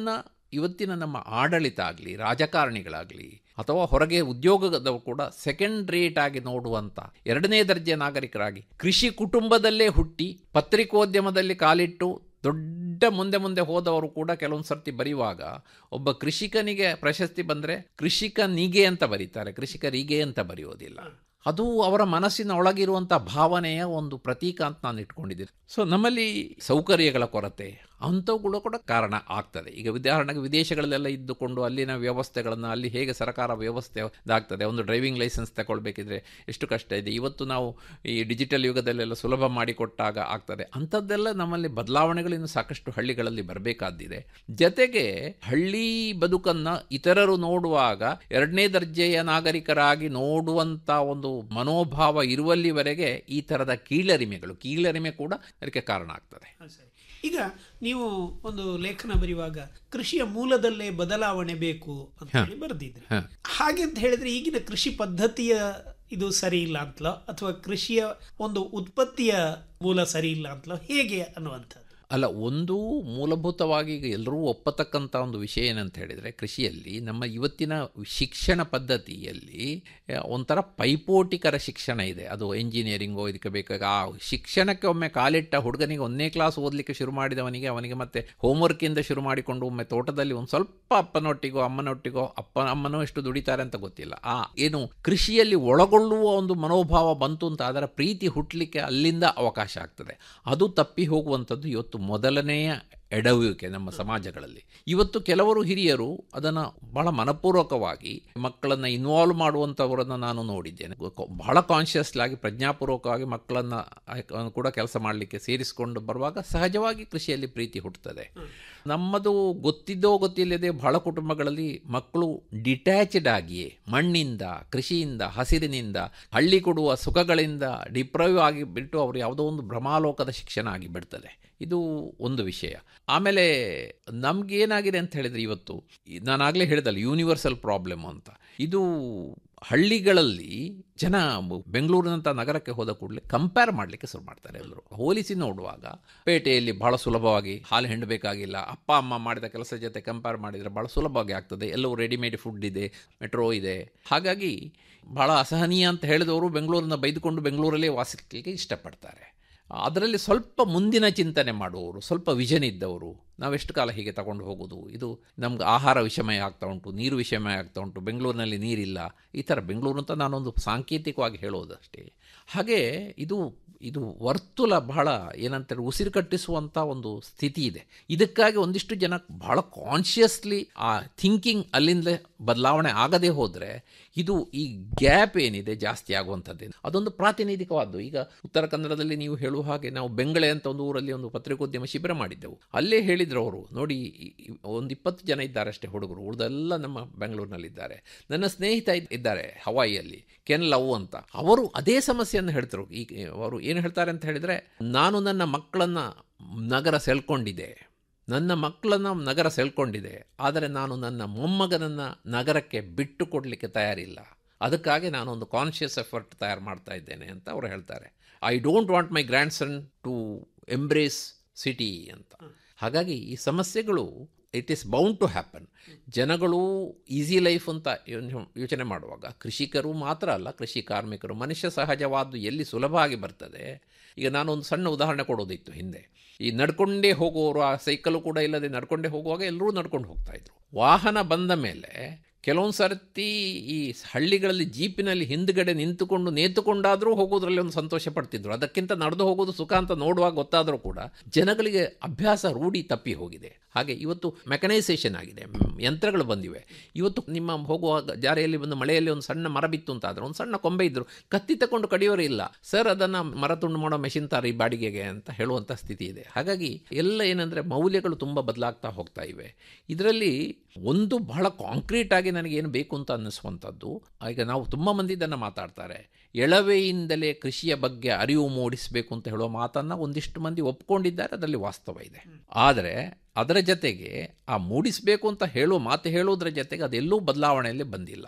ಇವತ್ತಿನ ನಮ್ಮ ಆಡಳಿತ ಆಗಲಿ ರಾಜಕಾರಣಿಗಳಾಗಲಿ ಅಥವಾ ಹೊರಗೆ ಉದ್ಯೋಗದವರು ಕೂಡ ಸೆಕೆಂಡ್ ರೇಟ್ ಆಗಿ ನೋಡುವಂತ ಎರಡನೇ ದರ್ಜೆ ನಾಗರಿಕರಾಗಿ ಕೃಷಿ ಕುಟುಂಬದಲ್ಲೇ ಹುಟ್ಟಿ ಪತ್ರಿಕೋದ್ಯಮದಲ್ಲಿ ಕಾಲಿಟ್ಟು ದೊಡ್ಡ ಮುಂದೆ ಮುಂದೆ ಹೋದವರು ಕೂಡ ಕೆಲವೊಂದು ಸರ್ತಿ ಬರೆಯುವಾಗ ಒಬ್ಬ ಕೃಷಿಕನಿಗೆ ಪ್ರಶಸ್ತಿ ಬಂದರೆ ಕೃಷಿಕನಿಗೆ ಅಂತ ಬರೀತಾರೆ ಕೃಷಿಕರಿಗೆ ಅಂತ ಬರೆಯೋದಿಲ್ಲ ಅದು ಅವರ ಮನಸ್ಸಿನ ಒಳಗಿರುವಂಥ ಭಾವನೆಯ ಒಂದು ಪ್ರತೀಕ ಅಂತ ನಾನು ಇಟ್ಕೊಂಡಿದ್ದೀನಿ ಸೊ ನಮ್ಮಲ್ಲಿ ಸೌಕರ್ಯಗಳ ಕೊರತೆ ಅಂಥವುಗಳು ಕೂಡ ಕಾರಣ ಆಗ್ತದೆ ಈಗ ಉದಾಹರಣೆಗೆ ವಿದೇಶಗಳಲ್ಲೆಲ್ಲ ಇದ್ದುಕೊಂಡು ಅಲ್ಲಿನ ವ್ಯವಸ್ಥೆಗಳನ್ನು ಅಲ್ಲಿ ಹೇಗೆ ಸರ್ಕಾರ ವ್ಯವಸ್ಥೆ ಆಗ್ತದೆ ಒಂದು ಡ್ರೈವಿಂಗ್ ಲೈಸೆನ್ಸ್ ತಗೊಳ್ಬೇಕಿದ್ರೆ ಎಷ್ಟು ಕಷ್ಟ ಇದೆ ಇವತ್ತು ನಾವು ಈ ಡಿಜಿಟಲ್ ಯುಗದಲ್ಲೆಲ್ಲ ಸುಲಭ ಮಾಡಿಕೊಟ್ಟಾಗ ಆಗ್ತದೆ ಅಂಥದ್ದೆಲ್ಲ ನಮ್ಮಲ್ಲಿ ಬದಲಾವಣೆಗಳು ಇನ್ನು ಸಾಕಷ್ಟು ಹಳ್ಳಿಗಳಲ್ಲಿ ಬರಬೇಕಾದ್ದಿದೆ ಜತೆಗೆ ಹಳ್ಳಿ ಬದುಕನ್ನು ಇತರರು ನೋಡುವಾಗ ಎರಡನೇ ದರ್ಜೆಯ ನಾಗರಿಕರಾಗಿ ನೋಡುವಂಥ ಒಂದು ಮನೋಭಾವ ಇರುವಲ್ಲಿವರೆಗೆ ಈ ಥರದ ಕೀಳರಿಮೆಗಳು ಕೀಳರಿಮೆ ಕೂಡ ಅದಕ್ಕೆ ಕಾರಣ ಆಗ್ತದೆ ಸರಿ ಈಗ ನೀವು ಒಂದು ಲೇಖನ ಬರೆಯುವಾಗ ಕೃಷಿಯ ಮೂಲದಲ್ಲೇ ಬದಲಾವಣೆ ಬೇಕು ಅಂತ ಹೇಳಿ ಬರೆದಿದ್ರಿ ಹ. ಹಾಗೆ ಅಂತ ಹೇಳಿದ್ರೆ ಈಗಿನ ಕೃಷಿ ಪದ್ಧತಿಯ ಇದು ಸರಿ ಇಲ್ಲ ಅಂತಲೋ ಅಥವಾ ಕೃಷಿಯ ಒಂದು ಉತ್ಪತ್ತಿಯ ಮೂಲ ಸರಿ ಇಲ್ಲ ಅಂತಲೋ ಹೇಗೆ ಅನ್ನುವಂಥದ್ದು ಅಲ್ಲ ಒಂದು ಮೂಲಭೂತವಾಗಿ ಈಗ ಎಲ್ಲರೂ ಒಪ್ಪತಕ್ಕಂಥ ಒಂದು ವಿಷಯ ಏನಂತ ಹೇಳಿದರೆ ಕೃಷಿಯಲ್ಲಿ ನಮ್ಮ ಇವತ್ತಿನ ಶಿಕ್ಷಣ ಪದ್ಧತಿಯಲ್ಲಿ ಆ, ಒಂಥರ ಪೈಪೋಟಿಕರ ಶಿಕ್ಷಣ ಇದೆ ಅದು ಎಂಜಿನಿಯರಿಂಗೋ ಇದಕ್ಕೆ ಬೇಕಾಗ ಆ ಶಿಕ್ಷಣಕ್ಕೆ ಒಮ್ಮೆ ಕಾಲಿಟ್ಟ ಹುಡುಗನಿಗೆ ಒಂದನೇ ಕ್ಲಾಸ್ ಓದಲಿಕ್ಕೆ ಶುರು ಮಾಡಿದವನಿಗೆ ಅವನಿಗೆ ಮತ್ತೆ ಹೋಮ್ವರ್ಕಿಂದ ಶುರು ಮಾಡಿಕೊಂಡು ಒಮ್ಮೆ ತೋಟದಲ್ಲಿ ಒಂದು ಸ್ವಲ್ಪ ಅಪ್ಪನೊಟ್ಟಿಗೋ ಅಮ್ಮನೊಟ್ಟಿಗೋ ಅಪ್ಪ ಅಮ್ಮನೋ ಎಷ್ಟು ದುಡಿತಾರೆ ಅಂತ ಗೊತ್ತಿಲ್ಲ ಆ ಏನು ಕೃಷಿಯಲ್ಲಿ ಒಳಗೊಳ್ಳುವ ಒಂದು ಮನೋಭಾವ ಬಂತು ಅಂತ ಅದರ ಪ್ರೀತಿ ಹುಟ್ಟಲಿಕ್ಕೆ ಅಲ್ಲಿಂದ ಅವಕಾಶ ಆಗ್ತದೆ ಅದು ತಪ್ಪಿ ಹೋಗುವಂಥದ್ದು ಇವತ್ತು ಮೊದಲನೆಯ ಎಡವುವಿಕೆ ನಮ್ಮ ಸಮಾಜಗಳಲ್ಲಿ ಇವತ್ತು ಕೆಲವರು ಹಿರಿಯರು ಅದನ್ನು ಬಹಳ ಮನಪೂರ್ವಕವಾಗಿ ಮಕ್ಕಳನ್ನು ಇನ್ವಾಲ್ವ್ ಮಾಡುವಂಥವರನ್ನು ನಾನು ನೋಡಿದ್ದೇನೆ ಗೊ- ಬಹಳ ಕಾನ್ಷಿಯಸ್ಲಿ ಆಗಿ ಪ್ರಜ್ಞಾಪೂರ್ವಕವಾಗಿ ಮಕ್ಕಳನ್ನು ಆಯ್ಕೆ- ಕೂಡ ಕೆಲಸ ಮಾಡಲಿಕ್ಕೆ ಸೇರಿಸಿಕೊಂಡು ಬರುವಾಗ ಸಹಜವಾಗಿ ಕೃಷಿಯಲ್ಲಿ ಪ್ರೀತಿ ಹುಟ್ಟುತ್ತದೆ ನಮ್ಮದು ಗೊತ್ತಿದ್ದೋ ಗೊತ್ತಿಲ್ಲದೆ ಬಹಳ ಕುಟುಂಬಗಳಲ್ಲಿ ಮಕ್ಕಳು ಡಿಟ್ಯಾಚ್ಡ್ ಆಗಿಯೇ ಮಣ್ಣಿಂದ ಕೃಷಿಯಿಂದ ಹಸಿರಿನಿಂದ ಹಳ್ಳಿ ಕೊಡುವ ಸುಖಗಳಿಂದ ಡಿಪ್ರೈವ್ ಆಗಿ ಬಿಟ್ಟು ಅವರು ಯಾವುದೋ ಒಂದು ಭ್ರಮಾಲೋಕದ ಶಿಕ್ಷಣ ಆಗಿ ಬಿಡ್ತದೆ ಇದು ಒಂದು ವಿಷಯ ಆಮೇಲೆ ನಮಗೇನಾಗಿದೆ ಅಂತ ಹೇಳಿದರೆ ಇವತ್ತು ಈ- ನಾನಾಗಲೇ ಹೇಳಿದಲ್ಲ ಯೂನಿವರ್ಸಲ್ ಪ್ರಾಬ್ಲಮ್ ಅಂತ ಇದು ಹಳ್ಳಿಗಳಲ್ಲಿ ಜನ ಬ- ಬೆಂಗಳೂರಿನಂಥ ನಗರಕ್ಕೆ ಹೋದ ಕೂಡಲೇ ಕಂಪೇರ್ ಮಾಡಲಿಕ್ಕೆ ಶುರು ಮಾಡ್ತಾರೆ ಎಲ್ಲರೂ ಹೋಲಿಸಿ ನೋಡುವಾಗ ಪೇಟೆಯಲ್ಲಿ ಬಹಳ ಸುಲಭವಾಗಿ ಹಾಲು ಹಿಂಡಬೇಕಾಗಿಲ್ಲ ಅಪ್ಪ ಅಮ್ಮ ಮಾಡಿದ ಕೆಲಸ ಜೊತೆ ಕಂಪೇರ್ ಮಾಡಿದರೆ ಬಹಳ ಸುಲಭವಾಗಿ ಆಗ್ತದೆ ಎಲ್ಲವೂ ರೆಡಿಮೇಡ್ ಫುಡ್ ಇದೆ ಮೆಟ್ರೋ ಇದೆ ಹಾಗಾಗಿ ಬಹಳ ಅಸಹನೀಯ ಅಂತ ಹೇಳಿದವರು ಬೆಂಗಳೂರನ್ನ ಬೈದುಕೊಂಡು ಬೆಂಗಳೂರಲ್ಲೇ ವಾಸಿಸಲಿಕ್ಕೆ ಇಷ್ಟಪಡ್ತಾರೆ ಅದರಲ್ಲಿ ಸ್ವಲ್ಪ ಮುಂದಿನ ಚಿಂತನೆ ಮಾಡುವವರು ಸ್ವಲ್ಪ ವಿಷನ್ ಇದ್ದವರು ನಾವೆಷ್ಟು ಕಾಲ ಹೀಗೆ ತಗೊಂಡು ಹೋಗೋದು ಇದು ನಮ್ಗೆ ಆಹಾರ ವಿಷಮಯ ಆಗ್ತಾ ಉಂಟು ನೀರು ವಿಷಮಯ ಆಗ್ತಾ ಉಂಟು ಬೆಂಗಳೂರಿನಲ್ಲಿ ನೀರಿಲ್ಲ ಈ ಥರ ಬೆಂಗಳೂರು ಅಂತ ನಾನೊಂದು ಸಾಂಕೇತಿಕವಾಗಿ ಹೇಳೋದಷ್ಟೇ ಹಾಗೆ ಇದು ಇದು ವರ್ತುಲ ಬಹಳ ಏನಂತಾರೆ ಉಸಿರು ಕಟ್ಟಿಸುವಂಥ ಒಂದು ಸ್ಥಿತಿ ಇದೆ ಇದಕ್ಕಾಗಿ ಒಂದಿಷ್ಟು ಜನ ಬಹಳ ಕಾನ್ಷಿಯಸ್ಲಿ ಆ ಥಿಂಕಿಂಗ್ ಅಲ್ಲಿಂದ ಬದಲಾವಣೆ ಆಗದೆ ಹೋದರೆ ಇದು ಈ ಗ್ಯಾಪ್ ಏನಿದೆ ಜಾಸ್ತಿ ಆಗುವಂಥದ್ದು ಅದೊಂದು ಪ್ರಾತಿನಿಧಿಕವಾದ್ದು ಈಗ ಉತ್ತರ ಕನ್ನಡದಲ್ಲಿ ನೀವು ಹೇಳುವ ಹಾಗೆ ನಾವು ಬೆಂಗಳೆ ಅಂತ ಒಂದು ಊರಲ್ಲಿ ಒಂದು ಪತ್ರಿಕೋದ್ಯಮ ಶಿಬಿರ ಮಾಡಿದ್ದೆವು ಅಲ್ಲೇ ಹೇಳಿದ್ರು ಅವರು ನೋಡಿ ಈ- ಈ ಒಂದು ಇಪ್ಪತ್ತು ಜನ ಇದ್ದಾರೆ ಅಷ್ಟೇ ಹುಡುಗರು ಉಳಿದೆಲ್ಲ ನಮ್ಮ ಬೆಂಗಳೂರಿನಲ್ಲಿದ್ದಾರೆ ನನ್ನ ಸ್ನೇಹಿತ ಇದ್- ಇದ್ದಾರೆ ಹವಾಯಿಯಲ್ಲಿ ಕೆನ್ ಲವ್ ಅಂತ ಅವರು ಅದೇ ಸಮಸ್ಯೆಯನ್ನು ಹೇಳ್ತಾರೆ ಈ ಅವರು ಏನು ಹೇಳ್ತಾರೆ ಅಂತ ಹೇಳಿದರೆ ನಾನು ನನ್ನ ಮಕ್ಕಳನ್ನು ನಗರ ಸೆಳ್ಕೊಂಡಿದ್ದೆ ನನ್ನ ಮಕ್ಕಳನ್ನು ನಗರ ಸೆಳ್ಕೊಂಡಿದೆ ಆದರೆ ನಾನು ನನ್ನ ಮೊಮ್ಮಗನನ್ನು ನಗರಕ್ಕೆ ಬಿಟ್ಟು ಕೊಡಲಿಕ್ಕೆ ತಯಾರಿಲ್ಲ ಅದಕ್ಕಾಗಿ ನಾನೊಂದು ಕಾನ್ಷಿಯಸ್ ಎಫರ್ಟ್ ತಯಾರು ಮಾಡ್ತಾ ಇದ್ದೇನೆ ಅಂತ ಅವರು ಹೇಳ್ತಾರೆ I don't want my grandson to embrace city ಅಂತ ಹಾಗಾಗಿ ಈ ಸಮಸ್ಯೆಗಳು it is bound to happen ಜನಗಳು ಈಸಿ ಲೈಫ್ ಅಂತ ಯೋಚನೆ- ಯೋಚನೆ ಮಾಡುವಾಗ ಕೃಷಿಕರು ಮಾತ್ರ ಅಲ್ಲ ಕೃಷಿ ಕಾರ್ಮಿಕರು ಮನುಷ್ಯ ಸಹಜವಾದ್ದು ಎಲ್ಲಿ ಸುಲಭ ಆಗಿ ಬರ್ತದೆ ಈಗ ನಾನೊಂದು ಸಣ್ಣ ಉದಾಹರಣೆ ಕೊಡೋದಿತ್ತು ಹಿಂದೆ ಈ ನಡ್ಕೊಂಡೇ ಹೋಗುವವರು ಆ ಸೈಕಲ್ ಕೂಡ ಇಲ್ಲದೆ ನಡ್ಕೊಂಡೇ ಹೋಗುವಾಗ ಎಲ್ಲರೂ ನಡ್ಕೊಂಡು ಹೋಗ್ತಾ ಇದ್ರು ವಾಹನ ಬಂದ ಮೇಲೆ ಕೆಲವೊಂದು ಸರ್ತಿ ಈ ಹಳ್ಳಿಗಳಲ್ಲಿ ಜೀಪಿನಲ್ಲಿ ಹಿಂದ್ಗಡೆ ನಿಂತುಕೊಂಡು ನೇತುಕೊಂಡಾದರೂ ಹೋಗೋದ್ರಲ್ಲಿ ಒಂದು ಸಂತೋಷ ಪಡ್ತಿದ್ರು ಅದಕ್ಕಿಂತ ನಡೆದು ಹೋಗೋದು ಸುಖ ಅಂತ ನೋಡುವಾಗ ಗೊತ್ತಾದರೂ ಕೂಡ ಜನಗಳಿಗೆ ಅಭ್ಯಾಸ ರೂಢಿ ತಪ್ಪಿ ಹೋಗಿದೆ ಹಾಗೆ ಇವತ್ತು ಮೆಕನೈಸೇಷನ್ ಆಗಿದೆ ಮ್, ಯಂತ್ರಗಳು ಬಂದಿವೆ ಇವತ್ತು ನಿಮ್ಮ ಹೋಗುವಾಗ ಜಾರಿಯಲ್ಲಿ ಒಂದು ಮಳೆಯಲ್ಲಿ ಒಂದು ಸಣ್ಣ ಮರ ಬಿತ್ತು ಅಂತ ಆದರೆ ಒಂದು ಸಣ್ಣ ಕೊಂಬೆ ಇದ್ರು ಕತ್ತಿ ತಕೊಂಡು ಕಡಿಯೋರೇ ಇಲ್ಲ ಸರ್ ಅದನ್ನು ಮರ ತುಂಡು ಮಾಡೋ ಮೆಷಿನ್ ತಾರಿ ಬಾಡಿಗೆಗೆ ಅಂತ ಹೇಳುವಂಥ ಸ್ಥಿತಿ ಇದೆ ಹಾಗಾಗಿ ಎಲ್ಲ ಏನಂದರೆ ಮೌಲ್ಯಗಳು ತುಂಬ ಬದಲಾಗ್ತಾ ಹೋಗ್ತಾ ಇವೆ ಇದರಲ್ಲಿ ಒಂದು ಬಹಳ ಕಾಂಕ್ರೀಟ್ ಆಗಿ ನನಗೇನು ಬೇಕು ಅಂತ ಅನ್ನಿಸುವಂಥದ್ದು ಈಗ ನಾವು ತುಂಬ ಮಂದಿ ಇದನ್ನು ಮಾತಾಡ್ತಾರೆ ಎಳವೆಯಿಂದಲೇ ಕೃಷಿಯ ಬಗ್ಗೆ ಅರಿವು ಮೂಡಿಸಬೇಕು ಅಂತ ಹೇಳುವ ಮಾತನ್ನು ಒಂದಿಷ್ಟು ಮಂದಿ ಒಪ್ಕೊಂಡಿದ್ದಾರೆ ಅದರಲ್ಲಿ ವಾಸ್ತವ ಇದೆ ಆದರೆ ಅದರ ಜೊತೆಗೆ ಆ ಮೂಡಿಸಬೇಕು ಅಂತ ಹೇಳುವ ಮಾತು ಹೇಳೋದ್ರ ಜೊತೆಗೆ ಅದೆಲ್ಲೂ ಬದಲಾವಣೆಯಲ್ಲಿ ಬಂದಿಲ್ಲ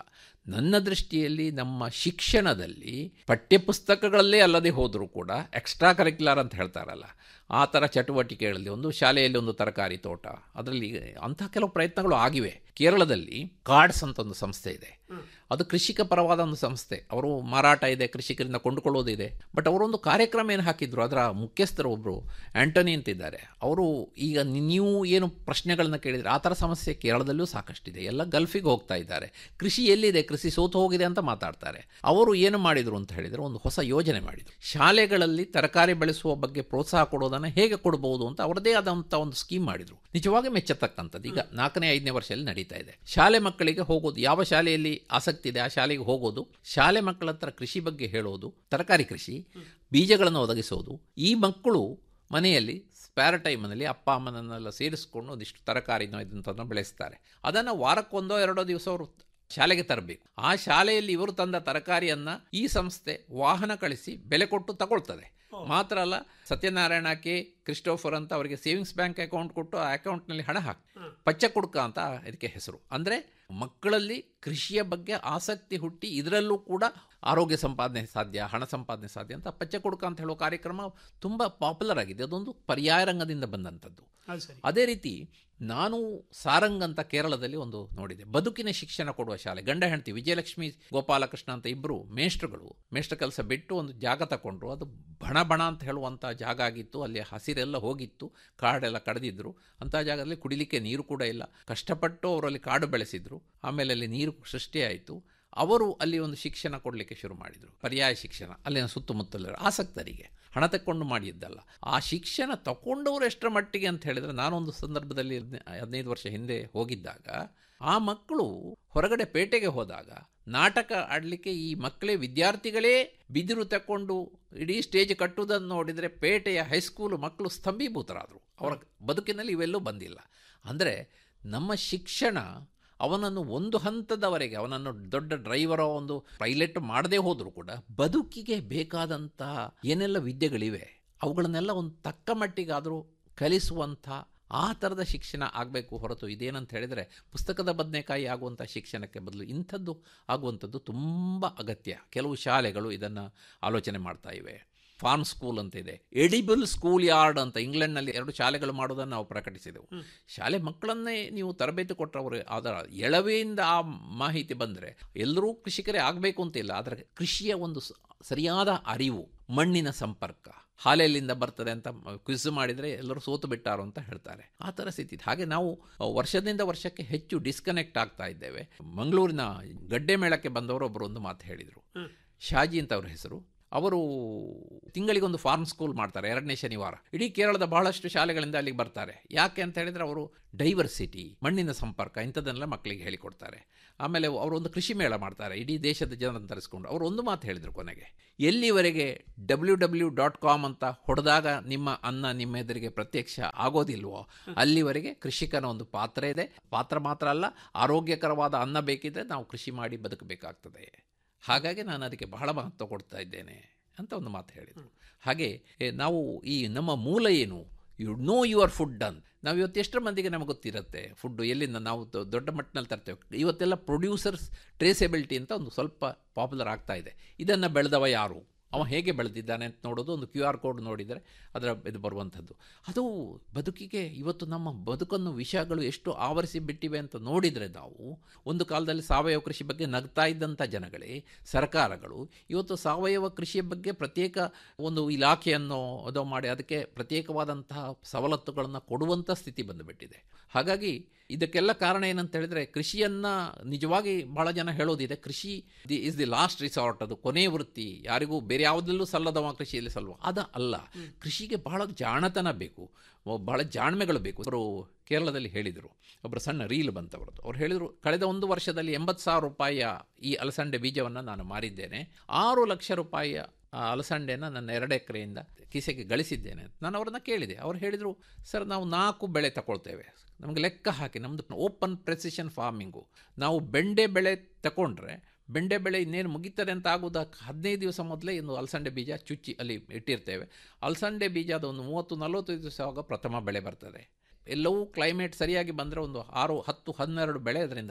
ನನ್ನ ದೃಷ್ಟಿಯಲ್ಲಿ ನಮ್ಮ ಶಿಕ್ಷಣದಲ್ಲಿ ಪಠ್ಯಪುಸ್ತಕಗಳಲ್ಲೇ ಅಲ್ಲದೆ ಹೋದರೂ ಕೂಡ ಎಕ್ಸ್ಟ್ರಾ ಕರಿಕ್ಯುಲರ್ ಅಂತ ಹೇಳ್ತಾರಲ್ಲ ಆ ಥರ ಚಟುವಟಿಕೆಗಳಲ್ಲಿ ಒಂದು ಶಾಲೆಯಲ್ಲಿ ಒಂದು ತರಕಾರಿ ತೋಟ ಅದರಲ್ಲಿ ಅಂಥ ಕೆಲವು ಪ್ರಯತ್ನಗಳು ಆಗಿವೆ ಕೇರಳದಲ್ಲಿ ಕಾರ್ಡ್ಸ್ ಅಂತ ಒಂದು ಸಂಸ್ಥೆ ಇದೆ ಅದು ಕೃಷಿಕ ಪರವಾದ ಒಂದು ಸಂಸ್ಥೆ ಅವರು ಮಾರಾಟ ಇದೆ ಕೃಷಿಕರಿಂದ ಕೊಂಡುಕೊಳ್ಳೋದಿದೆ ಬಟ್ ಅವರೊಂದು ಕಾರ್ಯಕ್ರಮ ಏನು ಹಾಕಿದ್ರು ಅದರ ಮುಖ್ಯಸ್ಥರು ಒಬ್ಬರು ಆಂಟನಿ ಅಂತಿದ್ದಾರೆ ಅವರು ಈಗ ನೀವು ಏನು ಪ್ರಶ್ನೆಗಳನ್ನ ಕೇಳಿದರೆ ಆ ಥರ ಸಮಸ್ಯೆ ಕೇರಳದಲ್ಲೂ ಸಾಕಷ್ಟಿದೆ ಎಲ್ಲ ಗಲ್ಫಿಗೆ ಹೋಗ್ತಾ ಇದ್ದಾರೆ ಕೃಷಿ ಎಲ್ಲಿದೆ ಕೃಷಿ ಸೋತು ಹೋಗಿದೆ ಅಂತ ಮಾತಾಡ್ತಾರೆ ಅವರು ಏನು ಮಾಡಿದರು ಅಂತ ಹೇಳಿದರೆ ಒಂದು ಹೊಸ ಯೋಜನೆ ಮಾಡಿದರು ಶಾಲೆಗಳಲ್ಲಿ ತರಕಾರಿ ಬೆಳೆಸುವ ಬಗ್ಗೆ ಪ್ರೋತ್ಸಾಹ ಕೊಡೋದನ್ನು ಹೇಗೆ ಕೊಡಬಹುದು ಅಂತ ಅವರದೇ ಆದಂಥ ಒಂದು ಸ್ಕೀಮ್ ಮಾಡಿದರು ನಿಜವಾಗಿ ಮೆಚ್ಚತಕ್ಕಂಥದ್ದು ಈಗ ನಾಲ್ಕನೇ ಐದನೇ ವರ್ಷದಲ್ಲಿ ನಡೀತಾ ಇದೆ ಶಾಲೆ ಮಕ್ಕಳಿಗೆ ಹೋಗೋದು ಯಾವ ಶಾಲೆಯಲ್ಲಿ ಆಸಕ್ತಿ ಇದೆ ಆ ಶಾಲೆಗೆ ಹೋಗೋದು ಶಾಲೆ ಮಕ್ಕಳ ಹತ್ರ ಕೃಷಿ ಬಗ್ಗೆ ಹೇಳೋದು ತರಕಾರಿ ಕೃಷಿ ಬೀಜಗಳನ್ನು ಒದಗಿಸೋದು ಈ ಮಕ್ಕಳು ಮನೆಯಲ್ಲಿ ಸ್ಪ್ಯಾರ್ ಟೈಮ್ನಲ್ಲಿ ಅಪ್ಪ ಅಮ್ಮನನ್ನೆಲ್ಲ ಸೇರಿಸ್ಕೊಂಡು ಒಂದಿಷ್ಟು ತರಕಾರಿನೋ ಇದಂಥದ್ದನ್ನು ಬೆಳೆಸ್ತಾರೆ ಅದನ್ನು ವಾರಕ್ಕೊಂದೋ ಎರಡೋ ದಿವಸ ಅವರು ಶಾಲೆಗೆ ತರಬೇಕು ಆ ಶಾಲೆಯಲ್ಲಿ ಇವರು ತಂದ ತರಕಾರಿಯನ್ನು ಈ ಸಂಸ್ಥೆ ವಾಹನ ಕಳಿಸಿ ಬೆಲೆ ಕೊಟ್ಟು ತಗೊಳ್ತದೆ ಮಾತ್ರ ಅಲ್ಲ ಸತ್ಯನಾರಾಯಣ ಕೆ ಕ್ರಿಸ್ಟೋಫರ್ ಅಂತ ಅವರಿಗೆ ಸೇವಿಂಗ್ಸ್ ಬ್ಯಾಂಕ್ ಅಕೌಂಟ್ ಕೊಟ್ಟು ಆ ಅಕೌಂಟ್ನಲ್ಲಿ ಹಣ ಹಾಕಿ ಪಚ್ಚ ಕುಡ್ಕ ಅಂತ ಇದಕ್ಕೆ ಹೆಸರು ಅಂದರೆ ಮಕ್ಕಳಲ್ಲಿ ಕೃಷಿಯ ಬಗ್ಗೆ ಆಸಕ್ತಿ ಹುಟ್ಟಿ ಇದರಲ್ಲೂ ಕೂಡ ಆರೋಗ್ಯ ಸಂಪಾದನೆ ಸಾಧ್ಯ ಹಣ ಸಂಪಾದನೆ ಸಾಧ್ಯ ಅಂತ ಪಚ್ಚ ಕುಡ್ಕ ಅಂತ ಹೇಳೋ ಕಾರ್ಯಕ್ರಮ ತುಂಬ ಪಾಪ್ಯುಲರ್ ಆಗಿದೆ ಅದೊಂದು ಪರ್ಯಾಯ ರಂಗದಿಂದ ಬಂದಂಥದ್ದು ಅದು ಸರಿ ಅದೇ ರೀತಿ ನಾನು ಸಾರಂಗ್ ಅಂತ ಕೇರಳದಲ್ಲಿ ಒಂದು ನೋಡಿದೆ ಬದುಕಿನ ಶಿಕ್ಷಣ ಕೊಡುವ ಶಾಲೆ ಗಂಡ ಹೆಂಡತಿ ವಿಜಯಲಕ್ಷ್ಮಿ ಗೋಪಾಲಕೃಷ್ಣ ಅಂತ ಇಬ್ಬರು ಮೇಷ್ಟ್ರುಗಳು ಮೇಷ್ಟ್ರ ಕೆಲಸ ಬಿಟ್ಟು ಒಂದು ಜಾಗ ತಗೊಂಡ್ರು ಅದು ಬಣ ಬಣ ಅಂತ ಹೇಳುವಂಥ ಜಾಗ ಆಗಿತ್ತು ಅಲ್ಲಿ ಹಸಿರೆಲ್ಲ ಹೋಗಿತ್ತು ಕಾಡೆಲ್ಲ ಕಡ್ದಿದ್ರು ಅಂಥ ಜಾಗದಲ್ಲಿ ಕುಡಿಲಿಕ್ಕೆ ನೀರು ಕೂಡ ಇಲ್ಲ ಕಷ್ಟಪಟ್ಟು ಅವರಲ್ಲಿ ಕಾಡು ಬೆಳೆಸಿದ್ರು ಆಮೇಲೆ ಅಲ್ಲಿ ನೀರು ಸೃಷ್ಟಿಯಾಯಿತು ಅವರು ಅಲ್ಲಿ ಒಂದು ಶಿಕ್ಷಣ ಕೊಡಲಿಕ್ಕೆ ಶುರು ಮಾಡಿದರು ಪರ್ಯಾಯ ಶಿಕ್ಷಣ ಅಲ್ಲಿನ ಸುತ್ತಮುತ್ತಲ ಆಸಕ್ತರಿಗೆ ಹಣ ತಕ್ಕೊಂಡು ಮಾಡಿದ್ದಲ್ಲ ಆ ಶಿಕ್ಷಣ ತಗೊಂಡವರು ಎಷ್ಟರ ಮಟ್ಟಿಗೆ ಅಂತ ಹೇಳಿದರೆ ನಾನೊಂದು ಸಂದರ್ಭದಲ್ಲಿ ಹದಿನೈದು ವರ್ಷ ಹಿಂದೆ ಹೋಗಿದ್ದಾಗ ಆ ಮಕ್ಕಳು ಹೊರಗಡೆ ಪೇಟೆಗೆ ಹೋದಾಗ ನಾಟಕ ಆಡಲಿಕ್ಕೆ ಈ ಮಕ್ಕಳೇ ವಿದ್ಯಾರ್ಥಿಗಳೇ ಬಿದಿರು ತಕ್ಕೊಂಡು ಇಡೀ ಸ್ಟೇಜ್ ಕಟ್ಟುವುದನ್ನು ನೋಡಿದರೆ ಪೇಟೆಯ ಹೈಸ್ಕೂಲ್ ಮಕ್ಕಳು ಸ್ತಂಭೀಭೂತರಾದರು ಅವರ ಬದುಕಿನಲ್ಲಿ ಇವೆಲ್ಲೂ ಬಂದಿಲ್ಲ ಅಂದರೆ ನಮ್ಮ ಶಿಕ್ಷಣ ಅವನನ್ನು ಒಂದು ಹಂತದವರೆಗೆ ಅವನನ್ನು ದೊಡ್ಡ ಡ್ರೈವರೋ ಒಂದು ಪೈಲಟ್ ಮಾಡದೇ ಹೋದರೂ ಕೂಡ ಬದುಕಿಗೆ ಬೇಕಾದಂತಹ ಏನೆಲ್ಲ ವಿದ್ಯೆಗಳಿವೆ ಅವುಗಳನ್ನೆಲ್ಲ ಒಂದು ತಕ್ಕ ಮಟ್ಟಿಗಾದರೂ ಕಲಿಸುವಂಥ ಆ ಥರದ ಶಿಕ್ಷಣ ಆಗಬೇಕು ಹೊರತು ಇದೇನಂತ ಹೇಳಿದರೆ ಪುಸ್ತಕದ ಬದನೆಕಾಯಿ ಆಗುವಂಥ ಶಿಕ್ಷಣಕ್ಕೆ ಬದಲು ಇಂಥದ್ದು ಆಗುವಂಥದ್ದು ತುಂಬ ಅಗತ್ಯ ಕೆಲವು ಶಾಲೆಗಳು ಇದನ್ನು ಆಲೋಚನೆ ಮಾಡ್ತಾ ಇವೆ ಫಾರ್ಮ್ ಸ್ಕೂಲ್ ಅಂತ ಇದೆ ಎಡಿಬಲ್ ಸ್ಕೂಲ್ ಯಾರ್ಡ್ ಅಂತ ಇಂಗ್ಲೆಂಡ್ನಲ್ಲಿ ಎರಡು ಶಾಲೆಗಳು ಮಾಡೋದನ್ನು ನಾವು ಪ್ರಕಟಿಸಿದೆವು ಶಾಲೆ ಮಕ್ಕಳನ್ನೇ ನೀವು ತರಬೇತಿ ಕೊಟ್ಟವರು ಅದರ ಎಳವೆಯಿಂದ ಆ ಮಾಹಿತಿ ಬಂದರೆ ಎಲ್ಲರೂ ಕೃಷಿಕರೇ ಆಗಬೇಕು ಅಂತಿಲ್ಲ ಅದರ ಕೃಷಿಯ ಒಂದು ಸರಿಯಾದ ಅರಿವು ಮಣ್ಣಿನ ಸಂಪರ್ಕ ಹಾಲೆಲ್ಲಿಂದ ಬರ್ತದೆ ಅಂತ ಕ್ವಿಜ್ ಮಾಡಿದರೆ ಎಲ್ಲರೂ ಸೋತು ಬಿಟ್ಟಾರು ಅಂತ ಹೇಳ್ತಾರೆ ಆ ಥರ ಸ್ಥಿತಿ ಹಾಗೆ ನಾವು ವರ್ಷದಿಂದ ವರ್ಷಕ್ಕೆ ಹೆಚ್ಚು ಡಿಸ್ಕನೆಕ್ಟ್ ಆಗ್ತಾ ಇದ್ದೇವೆ ಮಂಗಳೂರಿನ ಗಡ್ಡೆ ಮೇಳಕ್ಕೆ ಬಂದವರು ಒಬ್ಬರು ಒಂದು ಮಾತು ಹೇಳಿದರು ಶಾಜಿ ಅಂತ ಅವ್ರ ಹೆಸರು ಅವರು ತಿಂಗಳಿಗೊಂದು ಫಾರ್ಮ್ ಸ್ಕೂಲ್ ಮಾಡ್ತಾರೆ ಎರಡನೇ ಶನಿವಾರ ಇಡೀ ಕೇರಳದ ಬಹಳಷ್ಟು ಶಾಲೆಗಳಿಂದ ಅಲ್ಲಿಗೆ ಬರ್ತಾರೆ ಯಾಕೆ ಅಂತ ಹೇಳಿದರೆ ಅವರು ಡೈವರ್ಸಿಟಿ ಮಣ್ಣಿನ ಸಂಪರ್ಕ ಇಂಥದ್ದನ್ನೆಲ್ಲ ಮಕ್ಕಳಿಗೆ ಹೇಳಿಕೊಡ್ತಾರೆ ಆಮೇಲೆ ಅವರೊಂದು ಕೃಷಿ ಮೇಳ ಮಾಡ್ತಾರೆ ಇಡೀ ದೇಶದ ಜನರನ್ನು ತರಿಸ್ಕೊಂಡು ಅವರು ಒಂದು ಮಾತು ಹೇಳಿದರು ಕೊನೆಗೆ ಎಲ್ಲಿವರೆಗೆ ಡಬ್ಲ್ಯೂ ಡಬ್ಲ್ಯೂ ಡಾಟ್ ಕಾಮ್ ಅಂತ ಹೊಡೆದಾಗ ನಿಮ್ಮ ಅನ್ನ ನಿಮ್ಮ ಎದುರಿಗೆ ಪ್ರತ್ಯಕ್ಷ ಆಗೋದಿಲ್ವೋ ಅಲ್ಲಿವರೆಗೆ ಕೃಷಿಕನ ಒಂದು ಪಾತ್ರ ಇದೆ ಪಾತ್ರ ಮಾತ್ರ ಅಲ್ಲ ಆರೋಗ್ಯಕರವಾದ ಅನ್ನ ಬೇಕಿದ್ರೆ ನಾವು ಕೃಷಿ ಮಾಡಿ ಬದುಕಬೇಕಾಗ್ತದೆ ಹಾಗಾಗಿ ನಾನು ಅದಕ್ಕೆ ಬಹಳ ಮಹತ್ವ ಕೊಡ್ತಾ ಇದ್ದೇನೆ ಅಂತ ಒಂದು ಮಾತು ಹೇಳಿದರು ಹಾಗೆ ನಾವು ಈ ನಮ್ಮ ಮೂಲ ಏನು ಯು ನೋ ಯುವರ್ ಫುಡ್ ಅನ್ ನಾವು ಇವತ್ತು ಎಷ್ಟರ ಮಂದಿಗೆ ನಮಗೆ ಗೊತ್ತಿರುತ್ತೆ ಫುಡ್ಡು ಎಲ್ಲಿಂದ ನಾವು ದೊಡ್ಡ ಮಟ್ಟಿನಲ್ಲಿ ತರ್ತೇವೆ ಇವತ್ತೆಲ್ಲ ಪ್ರೊಡ್ಯೂಸರ್ಸ್ ಟ್ರೇಸೆಬಿಲಿಟಿ ಅಂತ ಒಂದು ಸ್ವಲ್ಪ ಪಾಪ್ಯುಲರ್ ಆಗ್ತಾ ಇದೆ ಇದನ್ನು ಬೆಳೆದವ ಯಾರು ಅವ ಹೇಗೆ ಬೆಳೆದಿದ್ದಾನೆ ಅಂತ ನೋಡೋದು ಒಂದು ಕ್ಯೂ ಆರ್ ಕೋಡ್ ನೋಡಿದರೆ ಅದರ ಇದು ಬರುವಂಥದ್ದು ಅದು ಬದುಕಿಗೆ ಇವತ್ತು ನಮ್ಮ ಬದುಕನ್ನು ವಿಷಯಗಳು ಎಷ್ಟು ಆವರಿಸಿ ಬಿಟ್ಟಿವೆ ಅಂತ ನೋಡಿದರೆ ನಾವು ಒಂದು ಕಾಲದಲ್ಲಿ ಸಾವಯವ ಕೃಷಿ ಬಗ್ಗೆ ನಗ್ತಾ ಇದ್ದಂಥ ಜನಗಳೇ ಸರ್ಕಾರಗಳು ಇವತ್ತು ಸಾವಯವ ಕೃಷಿಯ ಬಗ್ಗೆ ಪ್ರತ್ಯೇಕ ಒಂದು ಇಲಾಖೆಯನ್ನು ಅದು ಮಾಡಿ ಅದಕ್ಕೆ ಪ್ರತ್ಯೇಕವಾದಂತಹ ಸವಲತ್ತುಗಳನ್ನು ಕೊಡುವಂಥ ಸ್ಥಿತಿ ಬಂದುಬಿಟ್ಟಿದೆ ಹಾಗಾಗಿ ಇದಕ್ಕೆಲ್ಲ ಕಾರಣ ಏನಂತ ಹೇಳಿದರೆ ಕೃಷಿಯನ್ನು ನಿಜವಾಗಿ ಭಾಳ ಜನ ಹೇಳೋದಿದೆ ಕೃಷಿ the is the last resort ಅದು ಕೊನೆ ವೃತ್ತಿ ಯಾರಿಗೂ ಬೇರೆ ಯಾವುದಲ್ಲೂ ಸಲ್ಲದವ ಕೃಷಿಯಲ್ಲಿ ಸಲ್ವ ಅದ ಅಲ್ಲ ಕೃಷಿಗೆ ಬಹಳ ಜಾಣತನ ಬೇಕು ಬಹಳ ಜಾಣ್ಮೆಗಳು ಬೇಕು ಅವರು ಕೇರಳದಲ್ಲಿ ಹೇಳಿದರು ಒಬ್ಬರು ಸಣ್ಣ ರೀಲ್ ಬಂತವರದ್ದು ಅವ್ರು ಹೇಳಿದರು ಕಳೆದ ಒಂದು ವರ್ಷದಲ್ಲಿ ಎಂಬತ್ತು ಸಾವಿರ ರೂಪಾಯಿಯ ಈ ಅಲಸಂಡೆ ಬೀಜವನ್ನು ನಾನು ಮಾರಿದ್ದೇನೆ ಆರು ಲಕ್ಷ ರೂಪಾಯಿಯ ಆ ಅಲಸಂಡೆನ ನನ್ನ ಎರಡು ಎಕರೆಯಿಂದ ಕಿಸೆಗೆ ಗಳಿಸಿದ್ದೇನೆ ನಾನು ಅವ್ರನ್ನ ಕೇಳಿದೆ ಅವ್ರು ಹೇಳಿದರು ಸರ್ ನಾವು ನಾಲ್ಕು ಬೆಳೆ ತಗೊಳ್ತೇವೆ ನಮಗೆ ಲೆಕ್ಕ ಹಾಕಿ ನಮ್ಮದು ಓಪನ್ ಪ್ರೆಸಿಷನ್ ಫಾರ್ಮಿಂಗು ನಾವು ಬೆಂಡೆ ಬೆಳೆ ತಗೊಂಡ್ರೆ ಬೆಂಡೆ ಬೆಳೆ ಇನ್ನೇನು ಮುಗಿತಾರೆ ಅಂತ ಆಗೋದಕ್ಕೆ ಹದಿನೈದು ದಿವಸ ಮೊದಲೇ ಇನ್ನು ಅಲಸಂಡೆ ಬೀಜ ಚುಚ್ಚಿ ಅಲ್ಲಿ ಇಟ್ಟಿರ್ತೇವೆ ಅಲಸಂಡೆ ಬೀಜ ಅದು ಒಂದು ಮೂವತ್ತು ನಲವತ್ತೈದು ದಿವಸ ಆಗ ಪ್ರಥಮ ಬೆಳೆ ಬರ್ತದೆ ಎಲ್ಲವೂ ಕ್ಲೈಮೇಟ್ ಸರಿಯಾಗಿ ಬಂದರೆ ಒಂದು ಆರು ಹತ್ತು ಹನ್ನೆರಡು ಬೆಳೆ ಅದರಿಂದ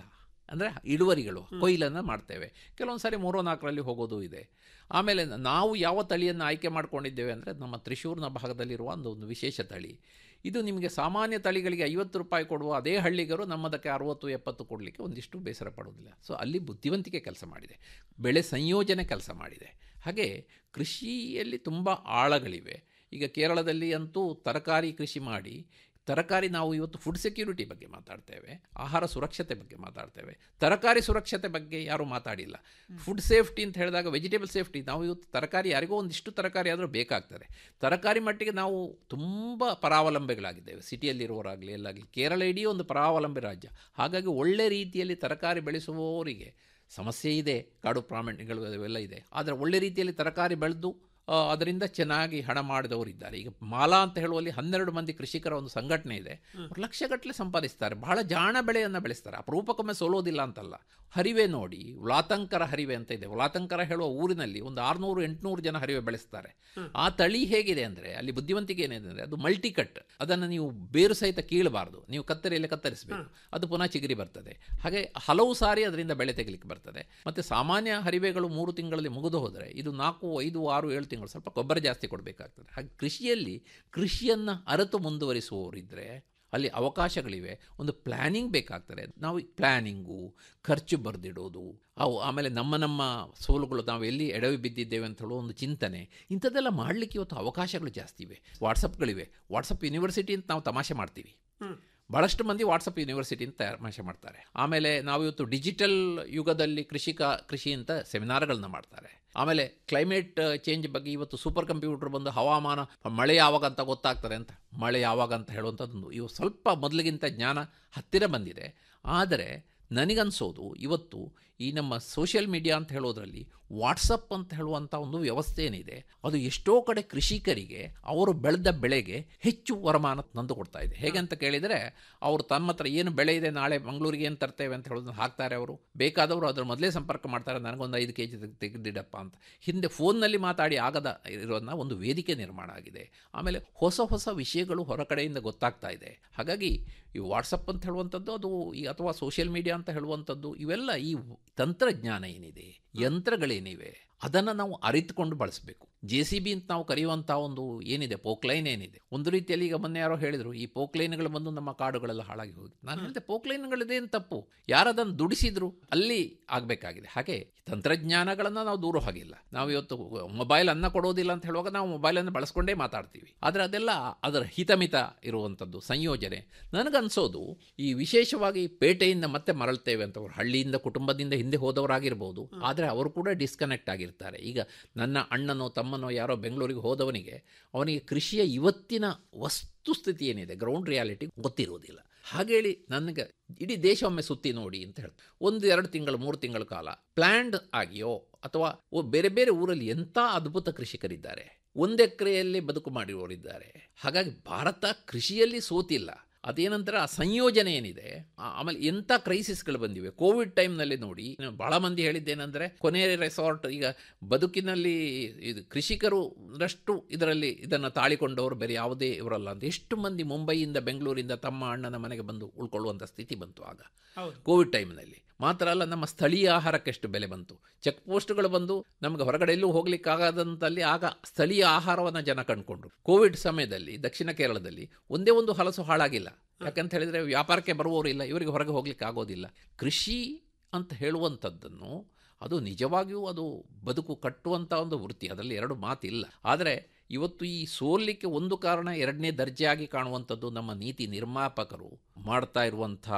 ಅಂದರೆ ಇಳುವರಿಗಳು ಕೊಯ್ಲನ್ನು ಮಾಡ್ತೇವೆ ಕೆಲವೊಂದು ಸಾರಿ ಮೂರೋ ನಾಲ್ಕರಲ್ಲಿ ಹೋಗೋದು ಇದೆ ಆಮೇಲೆ ನಾವು ಯಾವ ತಳಿಯನ್ನು ಆಯ್ಕೆ ಮಾಡ್ಕೊಂಡಿದ್ದೇವೆ ಅಂದರೆ ನಮ್ಮ ತ್ರಿಶೂರ್ನ ಭಾಗದಲ್ಲಿರುವ ಒಂದು ಒಂದು ವಿಶೇಷ ತಳಿ ಇದು ನಿಮಗೆ ಸಾಮಾನ್ಯ ತಳಿಗಳಿಗೆ ಐವತ್ತು ರೂಪಾಯಿ ಕೊಡುವ ಅದೇ ಹಳ್ಳಿಗರು ನಮ್ಮದಕ್ಕೆ ಅರುವತ್ತು ಎಪ್ಪತ್ತು ಕೊಡಲಿಕ್ಕೆ ಒಂದಿಷ್ಟು ಬೇಸರ ಪಡೋದಿಲ್ಲ ಸೊ ಅಲ್ಲಿ ಬುದ್ಧಿವಂತಿಕೆ ಕೆಲಸ ಮಾಡಿದೆ ಬೆಳೆ ಸಂಯೋಜನೆ ಕೆಲಸ ಮಾಡಿದೆ ಹಾಗೆ ಕೃಷಿಯಲ್ಲಿ ತುಂಬ ಆಳಗಳಿವೆ ಈಗ ಕೇರಳದಲ್ಲಿ ಅಂತೂ ತರಕಾರಿ ಕೃಷಿ ಮಾಡಿ ತರಕಾರಿ ನಾವು ಇವತ್ತು ಫುಡ್ ಸೆಕ್ಯೂರಿಟಿ ಬಗ್ಗೆ ಮಾತಾಡ್ತೇವೆ ಆಹಾರ ಸುರಕ್ಷತೆ ಬಗ್ಗೆ ಮಾತಾಡ್ತೇವೆ ತರಕಾರಿ ಸುರಕ್ಷತೆ ಬಗ್ಗೆ ಯಾರೂ ಮಾತಾಡಿಲ್ಲ ಫುಡ್ ಸೇಫ್ಟಿ ಅಂತ ಹೇಳಿದಾಗ ವೆಜಿಟೇಬಲ್ ಸೇಫ್ಟಿ ನಾವು ಇವತ್ತು ತರಕಾರಿ ಯಾರಿಗೋ ಒಂದಿಷ್ಟು ತರಕಾರಿ ಆದರೂ ಬೇಕಾಗ್ತದೆ ತರಕಾರಿ ಮಟ್ಟಿಗೆ ನಾವು ತುಂಬ ಪರಾವಲಂಬಿಗಳಾಗಿದ್ದೇವೆ ಸಿಟಿಯಲ್ಲಿರುವವರಾಗಲಿ ಎಲ್ಲಾಗಲಿ ಕೇರಳ ಇಡೀ ಒಂದು ಪರಾವಲಂಬಿ ರಾಜ್ಯ ಹಾಗಾಗಿ ಒಳ್ಳೆ ರೀತಿಯಲ್ಲಿ ತರಕಾರಿ ಬೆಳೆಸುವವರಿಗೆ ಸಮಸ್ಯೆ ಇದೆ ಕಾಡು ಪ್ರಾಣಿಗಳು ಇವೆಲ್ಲ ಇದೆ ಆದರೆ ಒಳ್ಳೆ ರೀತಿಯಲ್ಲಿ ತರಕಾರಿ ಬೆಳೆದು ಆ, ಅದರಿಂದ ಚೆನ್ನಾಗಿ ಹಣ ಮಾಡಿದವರಿದ್ದಾರೆ ಈಗ ಮಾಲಾ ಅಂತ ಹೇಳುವಲ್ಲಿ ಹನ್ನೆರಡು ಮಂದಿ ಕೃಷಿಕರ ಒಂದು ಸಂಘಟನೆ ಇದೆ ಅವ್ರು ಲಕ್ಷಗಟ್ಟಲೆ ಸಂಪಾದಿಸ್ತಾರೆ ಬಹಳ ಜಾಣ ಬೆಳೆಯನ್ನು ಬೆಳೆಸ್ತಾರೆ ಅಪರೂಪಕ್ಕೊಮ್ಮೆ ಸೋಲೋದಿಲ್ಲ ಅಂತಲ್ಲ ಹರಿವೆ ನೋಡಿ ವ್ಲಾತಂಕರ ಹರಿವೆ ಅಂತ ಇದೆ ವ್ಲಾತಂಕರ ಹೇಳುವ ಊರಿನಲ್ಲಿ ಒಂದು ಆರುನೂರು ಎಂಟುನೂರು ಜನ ಹರಿವೆ ಬೆಳೆಸ್ತಾರೆ ಆ ತಳಿ ಹೇಗಿದೆ ಅಂದರೆ ಅಲ್ಲಿ ಬುದ್ಧಿವಂತಿಕೆ ಏನಿದೆ ಅಂದರೆ ಅದು ಮಲ್ಟಿ ಕಟ್ ಅದನ್ನು ನೀವು ಬೇರು ಸಹಿತ ಕೀಳಬಾರ್ದು ನೀವು ಕತ್ತರಿಯಲ್ಲಿ ಕತ್ತರಿಸಬೇಕು ಅದು ಪುನಃ ಚಿಗುರಿ ಬರ್ತದೆ ಹಾಗೆ ಹಲವು ಸಾರಿ ಅದರಿಂದ ಬೆಳೆ ತೆಗಿಲಿಕ್ಕೆ ಬರ್ತದೆ ಮತ್ತು ಸಾಮಾನ್ಯ ಹರಿವೆಗಳು ಮೂರು ತಿಂಗಳಲ್ಲಿ ಮುಗಿದು ಹೋದರೆ ಇದು ನಾಲ್ಕು ಐದು ಆರು ಏಳು ತಿಂಗಳು ಸ್ವಲ್ಪ ಗೊಬ್ಬರ ಜಾಸ್ತಿ ಕೊಡಬೇಕಾಗ್ತದೆ ಹಾಗೆ ಕೃಷಿಯಲ್ಲಿ ಕೃಷಿಯನ್ನು ಅರತು ಮುಂದುವರಿಸುವವರಿದ್ದರೆ ಅಲ್ಲಿ ಅವಕಾಶಗಳಿವೆ ಒಂದು ಪ್ಲ್ಯಾನಿಂಗ್ ಬೇಕಾಗ್ತದೆ ನಾವು ಪ್ಲ್ಯಾನಿಂಗು ಖರ್ಚು ಬರೆದಿಡೋದು ಅವು ಆಮೇಲೆ ನಮ್ಮ ನಮ್ಮ ಸೋಲುಗಳು ನಾವು ಎಲ್ಲಿ ಎಡವಿ ಬಿದ್ದಿದ್ದೇವೆ ಅಂತ ಹೇಳೋ ಒಂದು ಚಿಂತನೆ ಇಂಥದ್ದೆಲ್ಲ ಮಾಡಲಿಕ್ಕೆ ಇವತ್ತು ಅವಕಾಶಗಳು ಜಾಸ್ತಿ ಇವೆ ವಾಟ್ಸಪ್ಗಳಿವೆ ವಾಟ್ಸಪ್ ಯೂನಿವರ್ಸಿಟಿ ಅಂತ ನಾವು ತಮಾಷೆ ಮಾಡ್ತೀವಿ ಭಾಳಷ್ಟು ಮಂದಿ ವಾಟ್ಸಪ್ ಯೂನಿವರ್ಸಿಟಿ ಅಂತ ತಮಾಷೆ ಮಾಡ್ತಾರೆ ಆಮೇಲೆ ನಾವು ಇವತ್ತು ಡಿಜಿಟಲ್ ಯುಗದಲ್ಲಿ ಕೃಷಿಕ ಕೃಷಿ ಅಂತ ಸೆಮಿನಾರ್ಗಳನ್ನ ಮಾಡ್ತಾರೆ ಆಮೇಲೆ ಕ್ಲೈಮೇಟ್ ಚೇಂಜ್ ಬಗ್ಗೆ ಇವತ್ತು ಸೂಪರ್ ಕಂಪ್ಯೂಟರ್ ಬಂದು ಹವಾಮಾನ ಮಳೆ ಯಾವಾಗ ಅಂತ ಗೊತ್ತಾಗ್ತದೆ ಅಂತ ಮಳೆ ಯಾವಾಗ ಅಂತ ಹೇಳುವಂಥದ್ದು ಇವು ಸ್ವಲ್ಪ ಮೊದಲಿಗಿಂತ ಜ್ಞಾನ ಹತ್ತಿರ ಬಂದಿದೆ ಆದರೆ ನನಗನ್ಸೋದು ಇವತ್ತು ಈ ನಮ್ಮ ಸೋಷಿಯಲ್ ಮೀಡಿಯಾ ಅಂತ ಹೇಳೋದ್ರಲ್ಲಿ ವಾಟ್ಸಪ್ ಅಂತ ಹೇಳುವಂಥ ಒಂದು ವ್ಯವಸ್ಥೆ ಏನಿದೆ ಅದು ಎಷ್ಟೋ ಕಡೆ ಕೃಷಿಕರಿಗೆ ಅವರು ಬೆಳೆದ ಬೆಳೆಗೆ ಹೆಚ್ಚು ವರಮಾನ ತಂದು ಕೊಡ್ತಾ ಇದೆ ಹೇಗೆ ಅಂತ ಕೇಳಿದರೆ ಅವರು ತಮ್ಮ ಹತ್ರ ಏನು ಬೆಳೆ ಇದೆ ನಾಳೆ ಮಂಗಳೂರಿಗೆ ಏನು ತರ್ತೇವೆ ಅಂತ ಹೇಳೋದನ್ನ ಹಾಕ್ತಾರೆ ಅವರು ಬೇಕಾದವರು ಅದ್ರ ಮೊದಲೇ ಸಂಪರ್ಕ ಮಾಡ್ತಾರೆ ನನಗೊಂದು ಐದು ಕೆ ಜಿ ತೆಗೆದಿಡಪ್ಪ ಅಂತ ಹಿಂದೆ ಫೋನ್ನಲ್ಲಿ ಮಾತಾಡಿ ಆಗದ ಇರೋದನ್ನ ಒಂದು ವೇದಿಕೆ ನಿರ್ಮಾಣ ಆಗಿದೆ ಆಮೇಲೆ ಹೊಸ ಹೊಸ ವಿಷಯಗಳು ಹೊರ ಕಡೆಯಿಂದ ಗೊತ್ತಾಗ್ತಾ ಇದೆ ಹಾಗಾಗಿ ಈ ವಾಟ್ಸಪ್ ಅಂತ ಹೇಳುವಂಥದ್ದು ಅದು ಈ ಅಥವಾ ಸೋಷಿಯಲ್ ಮೀಡಿಯಾ ಅಂತ ಹೇಳುವಂಥದ್ದು ಇವೆಲ್ಲ ಈ ತಂತ್ರಜ್ಞಾನ ಏನಿದೆ ಯಂತ್ರಗಳೇನಿವೆ ಅದನ್ನು ನಾವು ಅರಿತುಕೊಂಡು ಬಳಸಬೇಕು ಜೆ ಸಿ ಬಿ ಅಂತ ನಾವು ಕರೆಯುವಂಥ ಒಂದು ಏನಿದೆ ಪೋಕ್ಲೈನ್ ಏನಿದೆ ಒಂದು ರೀತಿಯಲ್ಲಿ ಈಗ ಮೊನ್ನೆ ಯಾರೋ ಹೇಳಿದರು ಈ ಪೋಕ್ಲೈನ್ಗಳು ಬಂದು ನಮ್ಮ ಕಾಡುಗಳೆಲ್ಲ ಹಾಳಾಗಿ ಹೋಗಿ ನಾನು ಹೇಳಿದೆ ಪೋಕ್ಲೈನ್ಗಳದೇನು ತಪ್ಪು ಯಾರದನ್ನು ದುಡಿಸಿದ್ರು ಅಲ್ಲಿ ಆಗಬೇಕಾಗಿದೆ ಹಾಗೆ ತಂತ್ರಜ್ಞಾನಗಳನ್ನು ನಾವು ದೂರ ಹಾಗಿಲ್ಲ ನಾವು ಇವತ್ತು ಮೊಬೈಲ್ ಅನ್ನ ಕೊಡೋದಿಲ್ಲ ಅಂತ ಹೇಳುವಾಗ ನಾವು ಮೊಬೈಲನ್ನು ಬಳಸ್ಕೊಂಡೇ ಮಾತಾಡ್ತೀವಿ ಆದರೆ ಅದೆಲ್ಲ ಅದರ ಹಿತಮಿತ ಇರುವಂಥದ್ದು ಸಂಯೋಜನೆ ನನಗನ್ಸೋದು ಈ ವಿಶೇಷವಾಗಿ ಪೇಟೆಯಿಂದ ಮತ್ತೆ ಮರಳ್ತೇವೆ ಅಂತ ಅವರು ಹಳ್ಳಿಯಿಂದ ಕುಟುಂಬದಿಂದ ಹಿಂದೆ ಹೋದವರಾಗಿರ್ಬೋದು ಆದರೆ ಅವರು ಕೂಡ ಡಿಸ್ಕನೆಕ್ಟ್ ಆಗಿರ್ತಾರೆ ಈಗ ನನ್ನ ಅಣ್ಣನೋ ತಮ್ಮನೋ ಯಾರೋ ಬೆಂಗಳೂರಿಗೆ ಹೋದವನಿಗೆ ಅವನಿಗೆ ಕೃಷಿಯ ಇವತ್ತಿನ ವಸ್ತುಸ್ಥಿತಿ ಏನಿದೆ ಗ್ರೌಂಡ್ ರಿಯಾಲಿಟಿ ಗೊತ್ತಿರುವುದಿಲ್ಲ ಹಾಗೇಳಿ ನನಗೆ ಇಡೀ ದೇಶ ಒಮ್ಮೆ ಸುತ್ತಿ ನೋಡಿ ಅಂತ ಹೇಳ್ತಾರೆ ಒಂದು ಎರಡು ತಿಂಗಳು ಮೂರು ತಿಂಗಳ ಕಾಲ ಪ್ಲ್ಯಾಂಡ್ ಆಗಿಯೋ ಅಥವಾ ಒ- ಬೇರೆ ಬೇರೆ ಊರಲ್ಲಿ ಎಂಥ ಅದ್ಭುತ ಕೃಷಿಕರಿದ್ದಾರೆ ಒಂದು ಎಕರೆಯಲ್ಲಿ ಬದುಕು ಮಾಡಿರೋರಿದ್ದಾರೆ ಹಾಗಾಗಿ ಭಾರತ ಕೃಷಿಯಲ್ಲಿ ಸೋತಿಲ್ಲ ಅದೇನಂತರ ಆ ಸಂಯೋಜನೆ ಏನಿದೆ ಆ- ಆಮೇಲೆ ಎಂಥ ಕ್ರೈಸಿಸ್ಗಳು ಬಂದಿವೆ ಕೋವಿಡ್ ಟೈಮ್ನಲ್ಲಿ ನೋಡಿ ನಾನು ಬಹಳ ಮಂದಿ ಹೇಳಿದ್ದೇನೆಂದರೆ ಕೊನೆಯ ರೆಸಾರ್ಟ್ ಈಗ ಬದುಕಿನಲ್ಲಿ ಇದು ಕೃಷಿಕರು ರಷ್ಟು ಇದರಲ್ಲಿ ಇದನ್ನು ತಾಳಿಕೊಂಡವರು ಬೇರೆ ಯಾವುದೇ ಇವರಲ್ಲ ಅಂತ ಎಷ್ಟು ಮಂದಿ ಮುಂಬೈಯಿಂದ ಬೆಂಗಳೂರಿಂದ ತಮ್ಮ ಅಣ್ಣನ ಮನೆಗೆ ಬಂದು ಉಳ್ಕೊಳ್ಳುವಂಥ ಸ್ಥಿತಿ ಬಂತು ಆಗ ಹೌದು ಕೋವಿಡ್ ಟೈಮ್ನಲ್ಲಿ ಮಾತ್ರ ಅಲ್ಲ ನಮ್ಮ ಸ್ಥಳೀಯ ಆಹಾರಕ್ಕೆ ಎಷ್ಟು ಬೆಲೆ ಬಂತು ಚೆಕ್ ಪೋಸ್ಟ್ಗಳು ಬಂದು ನಮಗೆ ಹೊರಗಡೆ ಎಲ್ಲೂ ಹೋಗ್ಲಿಕ್ಕಾಗದಂತಲ್ಲಿ ಆಗ ಸ್ಥಳೀಯ ಆಹಾರವನ್ನು ಜನ ಕಂಡುಕೊಂಡ್ರು ಕೋವಿಡ್ ಸಮಯದಲ್ಲಿ ದಕ್ಷಿಣ ಕೇರಳದಲ್ಲಿ ಒಂದೇ ಒಂದು ಹಲಸು ಹಾಳಾಗಿಲ್ಲ ಯಾಕಂತ ಹೇಳಿದರೆ ವ್ಯಾಪಾರಕ್ಕೆ ಬರುವವರು ಇಲ್ಲ ಇವರಿಗೆ ಹೊರಗೆ ಹೋಗ್ಲಿಕ್ಕೆ ಆಗೋದಿಲ್ಲ ಕೃಷಿ ಅಂತ ಹೇಳುವಂಥದ್ದನ್ನು ಅದು ನಿಜವಾಗಿಯೂ ಅದು ಬದುಕು ಕಟ್ಟುವಂಥ ಒಂದು ವೃತ್ತಿ ಅದರಲ್ಲಿ ಎರಡು ಮಾತಿಲ್ಲ ಆದರೆ ಇವತ್ತು ಈ ಸೋಲಿಕ್ಕೆ ಒಂದು ಕಾರಣ ಎರಡನೇ ದರ್ಜೆಯಾಗಿ ಕಾಣುವಂಥದ್ದು ನಮ್ಮ ನೀತಿ ನಿರ್ಮಾಪಕರು ಮಾಡ್ತಾ ಇರುವಂಥ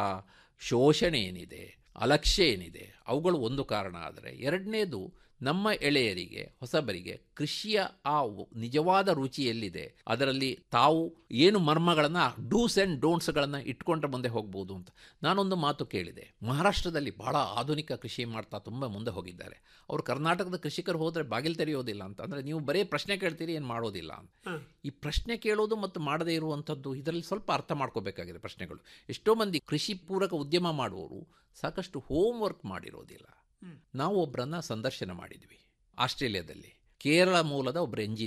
ಶೋಷಣೆ ಏನಿದೆ ಅಲಕ್ಷ್ಯ ಏನಿದೆ ಅವುಗಳು ಒಂದು ಕಾರಣ ಆದರೆ ಎರಡನೇದು ನಮ್ಮ ಎಳೆಯರಿಗೆ ಹೊಸಬರಿಗೆ ಕೃಷಿಯ ಆ ವ- ನಿಜವಾದ ರುಚಿ ಎಲ್ಲಿದೆ ಅದರಲ್ಲಿ ತಾವು ಏನು ಮರ್ಮಗಳನ್ನು ಡೂಸ್ ಆ್ಯಂಡ್ ಡೋಂಟ್ಸ್ಗಳನ್ನು ಇಟ್ಕೊಂಡ್ರೆ ಮುಂದೆ ಹೋಗ್ಬೋದು ಅಂತ ನಾನೊಂದು ಮಾತು ಕೇಳಿದೆ ಮಹಾರಾಷ್ಟ್ರದಲ್ಲಿ ಬಹಳ ಆಧುನಿಕ ಕೃಷಿ ಮಾಡ್ತಾ ತುಂಬ ಮುಂದೆ ಹೋಗಿದ್ದಾರೆ ಅವರು ಕರ್ನಾಟಕದ ಕೃಷಿಕರು ಹೋದರೆ ಬಾಗಿಲು ತೆರೆಯೋದಿಲ್ಲ ಅಂತ ಅಂದರೆ ನೀವು ಬರೀ ಪ್ರಶ್ನೆ ಕೇಳ್ತೀರಿ ಏನು ಮಾಡೋದಿಲ್ಲ ಅಂತ ಈ ಪ್ರಶ್ನೆ ಕೇಳೋದು ಮತ್ತು ಮಾಡದೇ ಇರುವಂಥದ್ದು ಇದರಲ್ಲಿ ಸ್ವಲ್ಪ ಅರ್ಥ ಮಾಡ್ಕೋಬೇಕಾಗಿದೆ ಪ್ರಶ್ನೆಗಳು ಎಷ್ಟೋ ಮಂದಿ ಕೃಷಿ ಪೂರಕ ಉದ್ಯಮ ಮಾಡುವವರು ಸಾಕಷ್ಟು ಹೋಮ್ ವರ್ಕ್ ಮಾಡಿರೋದಿಲ್ಲ ನಾವು ಒಬ್ಬರನ್ನ ಸಂದರ್ಶನ ಮಾಡಿದ್ವಿ ಆಸ್ಟ್ರೇಲಿಯಾದಲ್ಲಿ ಕೇರಳ ಮೂಲದ ಒಬ್ಬರು ಎಂಜಿನಿಯರು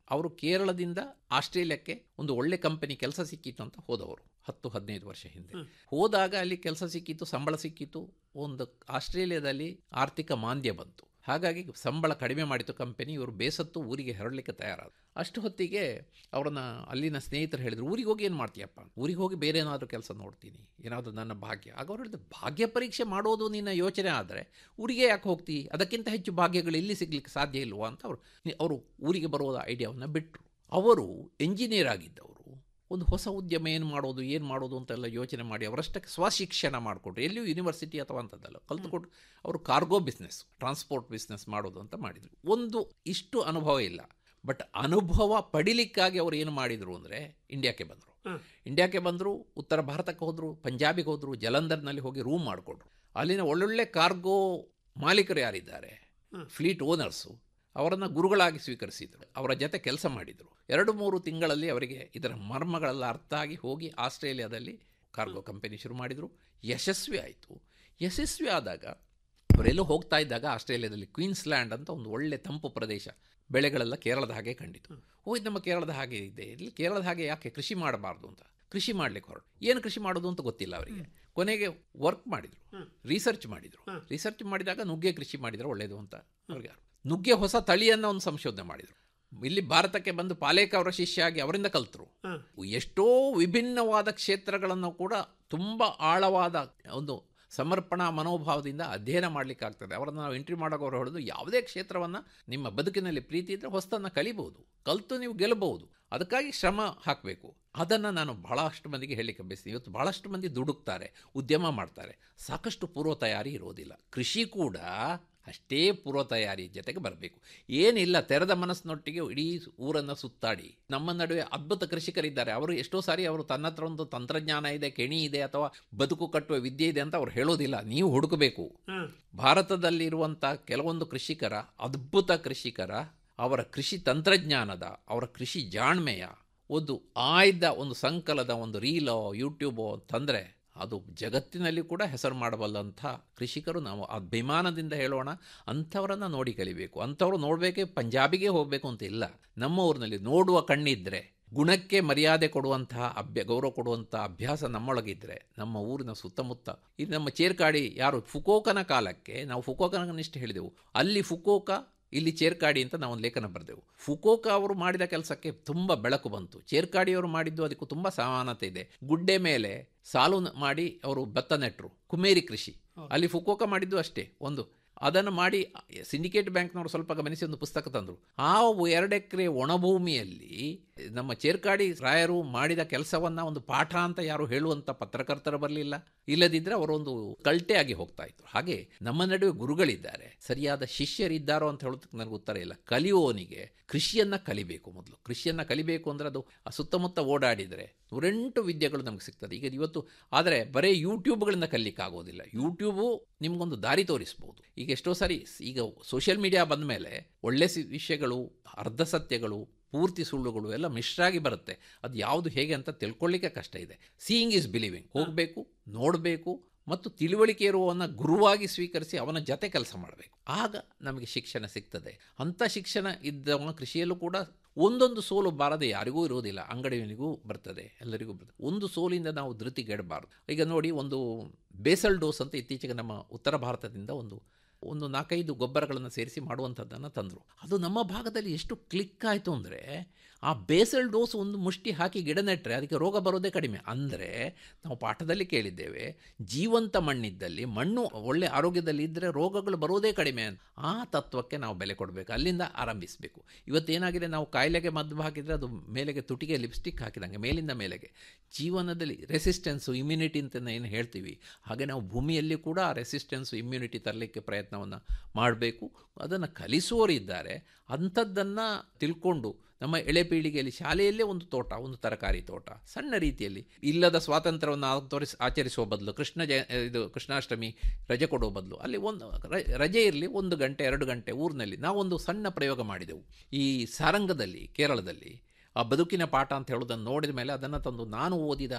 ಅವರು ಕೇರಳದಿಂದ ಆಸ್ಟ್ರೇಲಿಯಾಕ್ಕೆ ಒಂದು ಒಳ್ಳೆ ಕಂಪನಿ ಕೆಲಸ ಸಿಕ್ಕಿತ್ತು ಅಂತ ಹೋದವರು ಹತ್ತು ಹದಿನೈದು ವರ್ಷ ಹಿಂದೆ ಹೋದಾಗ ಅಲ್ಲಿ ಕೆಲಸ ಸಿಕ್ಕಿತ್ತು ಸಂಬಳ ಸಿಕ್ಕಿತ್ತು ಒಂದು ಆಸ್ಟ್ರೇಲಿಯಾದಲ್ಲಿ ಆರ್ಥಿಕ ಮಾಂದ್ಯ ಬಂತು ಹಾಗಾಗಿ ಸಂಬಳ ಕಡಿಮೆ ಮಾಡಿತು ಕಂಪನಿ ಇವರು ಬೇಸತ್ತು ಊರಿಗೆ ಹೊರಡಲಿಕ್ಕೆ ತಯಾರಾದ ಅಷ್ಟು ಹೊತ್ತಿಗೆ ಅವರನ್ನ ಅಲ್ಲಿನ ಸ್ನೇಹಿತರು ಹೇಳಿದ್ರು ಊರಿಗೆ ಹೋಗಿ ಏನು ಮಾಡ್ತೀಯಪ್ಪ ಊರಿಗೆ ಹೋಗಿ ಬೇರೆ ಏನಾದರೂ ಕೆಲಸ ನೋಡ್ತೀನಿ ಏನಾದರೂ ನನ್ನ ಭಾಗ್ಯ ಆಗ ಅವ್ರು ಹೇಳಿದ್ರು ಭಾಗ್ಯ ಪರೀಕ್ಷೆ ಮಾಡೋದು ನಿನ್ನ ಯೋಚನೆ ಆದರೆ ಊರಿಗೆ ಯಾಕೆ ಹೋಗ್ತಿ ಅದಕ್ಕಿಂತ ಹೆಚ್ಚು ಭಾಗ್ಯಗಳು ಇಲ್ಲಿ ಸಿಗ್ಲಿಕ್ಕೆ ಸಾಧ್ಯ ಇಲ್ವಾ ಅಂತ ಅವರು ಅವರು ಊರಿಗೆ ಬರುವ ಐಡಿಯಾವನ್ನು ಬಿಟ್ಟರು ಅವರು ಎಂಜಿನಿಯರ್ ಆಗಿದ್ದವರು ಒಂದು ಹೊಸ ಉದ್ಯಮ ಏನು ಮಾಡೋದು ಏನು ಮಾಡೋದು ಅಂತೆಲ್ಲ ಯೋಚನೆ ಮಾಡಿ ಅವರಷ್ಟಕ್ಕೆ ಸ್ವಶಿಕ್ಷಣ ಮಾಡಿಕೊಟ್ರು ಎಲ್ಲಿಯೂ ಯೂನಿವರ್ಸಿಟಿ ಅಥವಾ ಅಂಥದ್ದಲ್ಲ ಕಲ್ತುಕೊಟ್ಟು ಅವರು ಕಾರ್ಗೋ ಬಿಸ್ನೆಸ್ ಟ್ರಾನ್ಸ್ಪೋರ್ಟ್ ಬಿಸ್ನೆಸ್ ಮಾಡೋದು ಅಂತ ಮಾಡಿದರು ಒಂದು ಇಷ್ಟು ಅನುಭವ ಇಲ್ಲ ಬಟ್ ಅನುಭವ ಪಡಿಲಿಕ್ಕಾಗಿ ಅವರು ಏನು ಮಾಡಿದರು ಅಂದರೆ ಇಂಡಿಯಾಕ್ಕೆ ಬಂದರು ಇಂಡಿಯಾಕ್ಕೆ ಬಂದರು ಉತ್ತರ ಭಾರತಕ್ಕೆ ಹೋದರು ಪಂಜಾಬಿಗೆ ಹೋದರು ಜಲಂಧರ್ನಲ್ಲಿ ಹೋಗಿ ರೂಮ್ ಮಾಡಿಕೊಟ್ರು ಅಲ್ಲಿನ ಒಳ್ಳೊಳ್ಳೆ ಕಾರ್ಗೋ ಮಾಲೀಕರು ಯಾರಿದ್ದಾರೆ ಫ್ಲೀಟ್ ಓನರ್ಸು ಅವರನ್ನು ಗುರುಗಳಾಗಿ ಸ್ವೀಕರಿಸಿದರು ಅವರ ಜೊತೆ ಕೆಲಸ ಮಾಡಿದರು ಎರಡು ಮೂರು ತಿಂಗಳಲ್ಲಿ ಅವರಿಗೆ ಇದರ ಮರ್ಮಗಳೆಲ್ಲ ಅರ್ಥ ಆಗಿ ಹೋಗಿ ಆಸ್ಟ್ರೇಲಿಯಾದಲ್ಲಿ ಕಾರ್ಗೋ ಕಂಪನಿ ಶುರು ಮಾಡಿದರು ಯಶಸ್ವಿ ಆಯಿತು ಯಶಸ್ವಿ ಆದಾಗ ಅವರೆಲ್ಲೂ ಹೋಗ್ತಾ ಇದ್ದಾಗ ಆಸ್ಟ್ರೇಲಿಯಾದಲ್ಲಿ ಕ್ವೀನ್ಸ್ಲ್ಯಾಂಡ್ ಅಂತ ಒಂದು ಒಳ್ಳೆ ತಂಪು ಪ್ರದೇಶ ಬೆಳೆಗಳೆಲ್ಲ ಕೇರಳದ ಹಾಗೆ ಕಂಡಿತು ಓ ಇದು ನಮ್ಮ ಕೇರಳದ ಹಾಗೆ ಇದೆ ಇಲ್ಲಿ ಕೇರಳದ ಹಾಗೆ ಯಾಕೆ ಕೃಷಿ ಮಾಡಬಾರ್ದು ಅಂತ ಕೃಷಿ ಮಾಡಲಿಕ್ಕೆ ಹೊರಟು ಏನು ಕೃಷಿ ಮಾಡೋದು ಅಂತ ಗೊತ್ತಿಲ್ಲ ಅವರಿಗೆ ಕೊನೆಗೆ ವರ್ಕ್ ಮಾಡಿದರು ರಿಸರ್ಚ್ ಮಾಡಿದರು ರಿಸರ್ಚ್ ಮಾಡಿದಾಗ ನುಗ್ಗೆ ಕೃಷಿ ಮಾಡಿದರೆ ಒಳ್ಳೆಯದು ಅಂತ ಅವ್ರಿಗೆ ನುಗ್ಗೆ ಹೊಸ ತಳಿಯನ್ನು ಒಂದು ಸಂಶೋಧನೆ ಮಾಡಿದರು ಇಲ್ಲಿ ಭಾರತಕ್ಕೆ ಬಂದು ಪಾಲೇಕ ಅವರ ಶಿಷ್ಯ ಆಗಿ ಅವರಿಂದ ಕಲ್ತರು ಎಷ್ಟೋ ವಿಭಿನ್ನವಾದ ಕ್ಷೇತ್ರಗಳನ್ನು ಕೂಡ ತುಂಬ ಆಳವಾದ ಒಂದು ಸಮರ್ಪಣಾ ಮನೋಭಾವದಿಂದ ಅಧ್ಯಯನ ಮಾಡಲಿಕ್ಕಾಗ್ತದೆ ಅವರನ್ನು ನಾವು ಎಂಟ್ರಿ ಮಾಡೋಕೆ ಹೊಡೆದು ಯಾವುದೇ ಕ್ಷೇತ್ರವನ್ನು ನಿಮ್ಮ ಬದುಕಿನಲ್ಲಿ ಪ್ರೀತಿ ಇದ್ದರೆ ಹೊಸತನ್ನು ಕಲಿಬಹುದು ಕಲಿತು ನೀವು ಗೆಲ್ಲಬಹುದು ಅದಕ್ಕಾಗಿ ಶ್ರಮ ಹಾಕಬೇಕು ಅದನ್ನು ನಾನು ಬಹಳಷ್ಟು ಮಂದಿಗೆ ಹೇಳಲಿಕ್ಕೆ ಬಯಸ್ತೀನಿ ಇವತ್ತು ಬಹಳಷ್ಟು ಮಂದಿ ದುಡುಕ್ತಾರೆ ಉದ್ಯಮ ಮಾಡ್ತಾರೆ ಸಾಕಷ್ಟು ಪೂರ್ವ ತಯಾರಿ ಇರೋದಿಲ್ಲ ಕೃಷಿ ಕೂಡ ಅಷ್ಟೇ ಪೂರ್ವ ತಯಾರಿ ಜೊತೆಗೆ ಬರಬೇಕು ಏನಿಲ್ಲ ತೆರೆದ ಮನಸ್ಸಿನೊಟ್ಟಿಗೆ ಇಡೀ ಊರನ್ನು ಸುತ್ತಾಡಿ ನಮ್ಮ ನಡುವೆ ಅದ್ಭುತ ಕೃಷಿಕರಿದ್ದಾರೆ ಅವರು ಎಷ್ಟೋ ಸಾರಿ ಅವರು ತನ್ನ ಹತ್ರ ಒಂದು ತಂತ್ರಜ್ಞಾನ ಇದೆ ಕೆಣಿ ಇದೆ ಅಥವಾ ಬದುಕು ಕಟ್ಟುವ ವಿದ್ಯೆ ಇದೆ ಅಂತ ಅವ್ರು ಹೇಳೋದಿಲ್ಲ ನೀವು ಹುಡುಕಬೇಕು ಭಾರತದಲ್ಲಿರುವಂಥ ಕೆಲವೊಂದು ಕೃಷಿಕರ ಅದ್ಭುತ ಕೃಷಿಕರ ಅವರ ಕೃಷಿ ತಂತ್ರಜ್ಞಾನದ ಅವರ ಕೃಷಿ ಜಾಣ್ಮೆಯ ಒಂದು ಆಯ್ದ ಒಂದು ಸಂಕಲದ ಒಂದು ರೀಲೋ ಯೂಟ್ಯೂಬೋ ತಂದರೆ ಅದು ಜಗತ್ತಿನಲ್ಲಿ ಕೂಡ ಹೆಸರು ಮಾಡಬಲ್ಲಂಥ ಕೃಷಿಕರು ನಾವು ಅಭಿಮಾನದಿಂದ ಹೇಳೋಣ ಅಂಥವರನ್ನು ನೋಡಿ ಕಲಿಬೇಕು ಅಂಥವ್ರು ನೋಡಬೇಕೆ ಪಂಜಾಬಿಗೆ ಹೋಗಬೇಕು ಅಂತ ಇಲ್ಲ ನಮ್ಮ ಊರಿನಲ್ಲಿ ನೋಡುವ ಕಣ್ಣಿದ್ದರೆ ಗುಣಕ್ಕೆ ಮರ್ಯಾದೆ ಕೊಡುವಂತಹ ಅಭ್ಯ ಗೌರವ ಕೊಡುವಂಥ ಅಭ್ಯಾಸ ನಮ್ಮೊಳಗಿದ್ದರೆ ನಮ್ಮ ಊರಿನ ಸುತ್ತಮುತ್ತ ಇದು ನಮ್ಮ ಚೇರ್ಕಾಡಿ ಯಾರು ಫುಕೋಕನ ಕಾಲಕ್ಕೆ ನಾವು ಫುಕೋಕನಿಷ್ಟು ಹೇಳಿದೆವು ಅಲ್ಲಿ ಫುಕೋಕ ಇಲ್ಲಿ ಚೇರ್ಕಾಡಿ ಅಂತ ನಾವು ಒಂದು ಲೇಖನ ಬರೆದೆವು ಫುಕೋಕ ಅವರು ಮಾಡಿದ ಕೆಲಸಕ್ಕೆ ತುಂಬ ಬೆಳಕು ಬಂತು ಚೇರ್ಕಾಡಿಯವರು ಮಾಡಿದ್ದು ಅದಕ್ಕೂ ತುಂಬ ಸಮಾನತೆ ಇದೆ ಗುಡ್ಡೆ ಮೇಲೆ ಸಾಲು ಮಾಡಿ ಅವರು ಭತ್ತ ನೆಟ್ಟರು ಕುಮೇರಿ ಕೃಷಿ ಅಲ್ಲಿ ಫುಕೋಕ ಮಾಡಿದ್ದು ಅಷ್ಟೇ ಒಂದು ಅದನ್ನು ಮಾಡಿ ಸಿಂಡಿಕೇಟ್ ಬ್ಯಾಂಕ್ನವರು ಸ್ವಲ್ಪ ಗಮನಿಸಿ ಒಂದು ಪುಸ್ತಕ ತಂದರು ಆ ಎರಡು ಎಕರೆ ಒಣಭೂಮಿಯಲ್ಲಿ ನಮ್ಮ ಚೇರ್ಕಾಡಿ ರಾಯರು ಮಾಡಿದ ಕೆಲಸವನ್ನ ಒಂದು ಪಾಠ ಅಂತ ಯಾರು ಹೇಳುವಂತ ಪತ್ರಕರ್ತರು ಬರಲಿಲ್ಲ ಇಲ್ಲದಿದ್ದರೆ ಅವರೊಂದು ಕಲ್ಟೆ ಆಗಿ ಹೋಗ್ತಾ ಇತ್ತು ಹಾಗೆ ನಮ್ಮ ನಡುವೆ ಗುರುಗಳಿದ್ದಾರೆ ಸರಿಯಾದ ಶಿಷ್ಯರಿದ್ದಾರೋ ಅಂತ ಹೇಳೋದಕ್ಕೆ ನನಗೆ ಉತ್ತರ ಇಲ್ಲ ಕಲಿಯುವವನಿಗೆ ಕೃಷಿಯನ್ನ ಕಲಿಬೇಕು ಮೊದಲು ಕೃಷಿಯನ್ನ ಕಲಿಬೇಕು ಅಂದ್ರೆ ಅದು ಆ ಸುತ್ತಮುತ್ತ ಓಡಾಡಿದರೆ ನೂರೆಂಟು ವಿದ್ಯೆಗಳು ನಮಗೆ ಸಿಗ್ತದೆ ಈಗ ಇವತ್ತು ಆದರೆ ಬರೀ ಯೂಟ್ಯೂಬ್ಗಳಿಂದ ಕಲಿಕ್ಕಾಗೋದಿಲ್ಲ ಯೂಟ್ಯೂಬು ನಿಮಗೊಂದು ದಾರಿ ತೋರಿಸ್ಬೋದು ಈಗ ಎಷ್ಟೋ ಸಾರಿ ಈಗ ಸೋಷಿಯಲ್ ಮೀಡಿಯಾ ಬಂದ ಮೇಲೆ ಒಳ್ಳೆ ಸಿ ವಿಷಯಗಳು ಅರ್ಧ ಸತ್ಯಗಳು ಪೂರ್ತಿ ಸುಳ್ಳುಗಳು ಎಲ್ಲ ಮಿಶ್ರಾಗಿ ಬರುತ್ತೆ ಅದು ಯಾವುದು ಹೇಗೆ ಅಂತ ತಿಳ್ಕೊಳ್ಳಿಕ್ಕೆ ಕಷ್ಟ ಇದೆ ಸೀಯಿಂಗ್ ಈಸ್ ಬಿಲೀವಿಂಗ್ ಹೋಗಬೇಕು ನೋಡಬೇಕು ಮತ್ತು ತಿಳುವಳಿಕೆ ಇರುವವನ್ನ ಗುರುವಾಗಿ ಸ್ವೀಕರಿಸಿ ಅವನ ಜೊತೆ ಕೆಲಸ ಮಾಡಬೇಕು ಆಗ ನಮಗೆ ಶಿಕ್ಷಣ ಸಿಗ್ತದೆ ಅಂಥ ಶಿಕ್ಷಣ ಇದ್ದವ ಕೃಷಿಯಲ್ಲೂ ಕೂಡ ಒಂದೊಂದು ಸೋಲು ಬಾರದೆ ಯಾರಿಗೂ ಇರುವುದಿಲ್ಲ ಅಂಗಡಿಯವನಿಗೂ ಬರ್ತದೆ ಎಲ್ಲರಿಗೂ ಬರ್ತದೆ ಒಂದು ಸೋಲಿಂದ ನಾವು ಧೃತಿಗೆಡಬಾರ್ದು ಈಗ ನೋಡಿ ಒಂದು ಬೇಸಲ್ ಡೋಸ್ ಅಂತ ಇತ್ತೀಚೆಗೆ ನಮ್ಮ ಉತ್ತರ ಭಾರತದಿಂದ ಒಂದು ಒಂದು ನಾಲ್ಕೈದು ಗೊಬ್ಬರಗಳನ್ನು ಸೇರಿಸಿ ಮಾಡುವಂಥದ್ದನ್ನು ತಂದರು ಅದು ನಮ್ಮ ಭಾಗದಲ್ಲಿ ಎಷ್ಟು ಕ್ಲಿಕ್ ಆಯಿತು ಅಂದರೆ ಆ ಬೇಸಲ್ ಡೋಸ್ ಒಂದು ಮುಷ್ಟಿ ಹಾಕಿ ಗಿಡ ನೆಟ್ಟರೆ ಅದಕ್ಕೆ ರೋಗ ಬರೋದೇ ಕಡಿಮೆ ಅಂದರೆ ನಾವು ಪಾಠದಲ್ಲಿ ಕೇಳಿದ್ದೇವೆ ಜೀವಂತ ಮಣ್ಣಿದ್ದಲ್ಲಿ ಮಣ್ಣು ಒಳ್ಳೆ ಆರೋಗ್ಯದಲ್ಲಿ ಇದ್ದರೆ ರೋಗಗಳು ಬರೋದೇ ಕಡಿಮೆ ಅಂತ ಆ ತತ್ವಕ್ಕೆ ನಾವು ಬೆಲೆ ಕೊಡಬೇಕು ಅಲ್ಲಿಂದ ಆರಂಭಿಸಬೇಕು ಇವತ್ತೇನಾಗಿದೆ ನಾವು ಕಾಯಿಲೆಗೆ ಮದ್ದು ಹಾಕಿದರೆ ಅದು ಮೇಲೆಗೆ ತುಟಿಗೆ ಲಿಪ್ಸ್ಟಿಕ್ ಹಾಕಿದಂಗೆ ಮೇಲಿಂದ ಮೇಲೆಗೆ ಜೀವನದಲ್ಲಿ ರೆಸಿಸ್ಟೆನ್ಸು ಇಮ್ಯುನಿಟಿ ಅಂತ ಏನು ಹೇಳ್ತೀವಿ ಹಾಗೆ ನಾವು ಭೂಮಿಯಲ್ಲಿ ಕೂಡ ಆ ರೆಸಿಸ್ಟೆನ್ಸು ಇಮ್ಯುನಿಟಿ ತರಲಿಕ್ಕೆ ಪ್ರಯತ್ನವನ್ನು ಮಾಡಬೇಕು ಅದನ್ನು ಕಲಿಸುವವರಿದ್ದಾರೆ ಅಂಥದ್ದನ್ನು ತಿಳ್ಕೊಂಡು ನಮ್ಮ ಎಳೆ ಪೀಳಿಗೆಯಲ್ಲಿ ಶಾಲೆಯಲ್ಲೇ ಒಂದು ತೋಟ ಒಂದು ತರಕಾರಿ ತೋಟ ಸಣ್ಣ ರೀತಿಯಲ್ಲಿ ಇಲ್ಲದ ಸ್ವಾತಂತ್ರ್ಯವನ್ನು ತೋರಿಸಿ ಆಚರಿಸುವ ಬದಲು ಕೃಷ್ಣ ಜಯ ಇದು ಕೃಷ್ಣಾಷ್ಟಮಿ ರಜೆ ಕೊಡುವ ಬದಲು ಅಲ್ಲಿ ಒಂದು ರಜೆ ಇರಲಿ ಒಂದು ಗಂಟೆ ಎರಡು ಗಂಟೆ ಊರಿನಲ್ಲಿ ನಾವೊಂದು ಸಣ್ಣ ಪ್ರಯೋಗ ಮಾಡಿದೆವು ಈ ಸಾರಂಗದಲ್ಲಿ ಕೇರಳದಲ್ಲಿ ಆ ಬದುಕಿನ ಪಾಠ ಅಂತ ಹೇಳೋದನ್ನು ನೋಡಿದ ಮೇಲೆ ಅದನ್ನು ತಂದು ನಾನು ಓದಿದ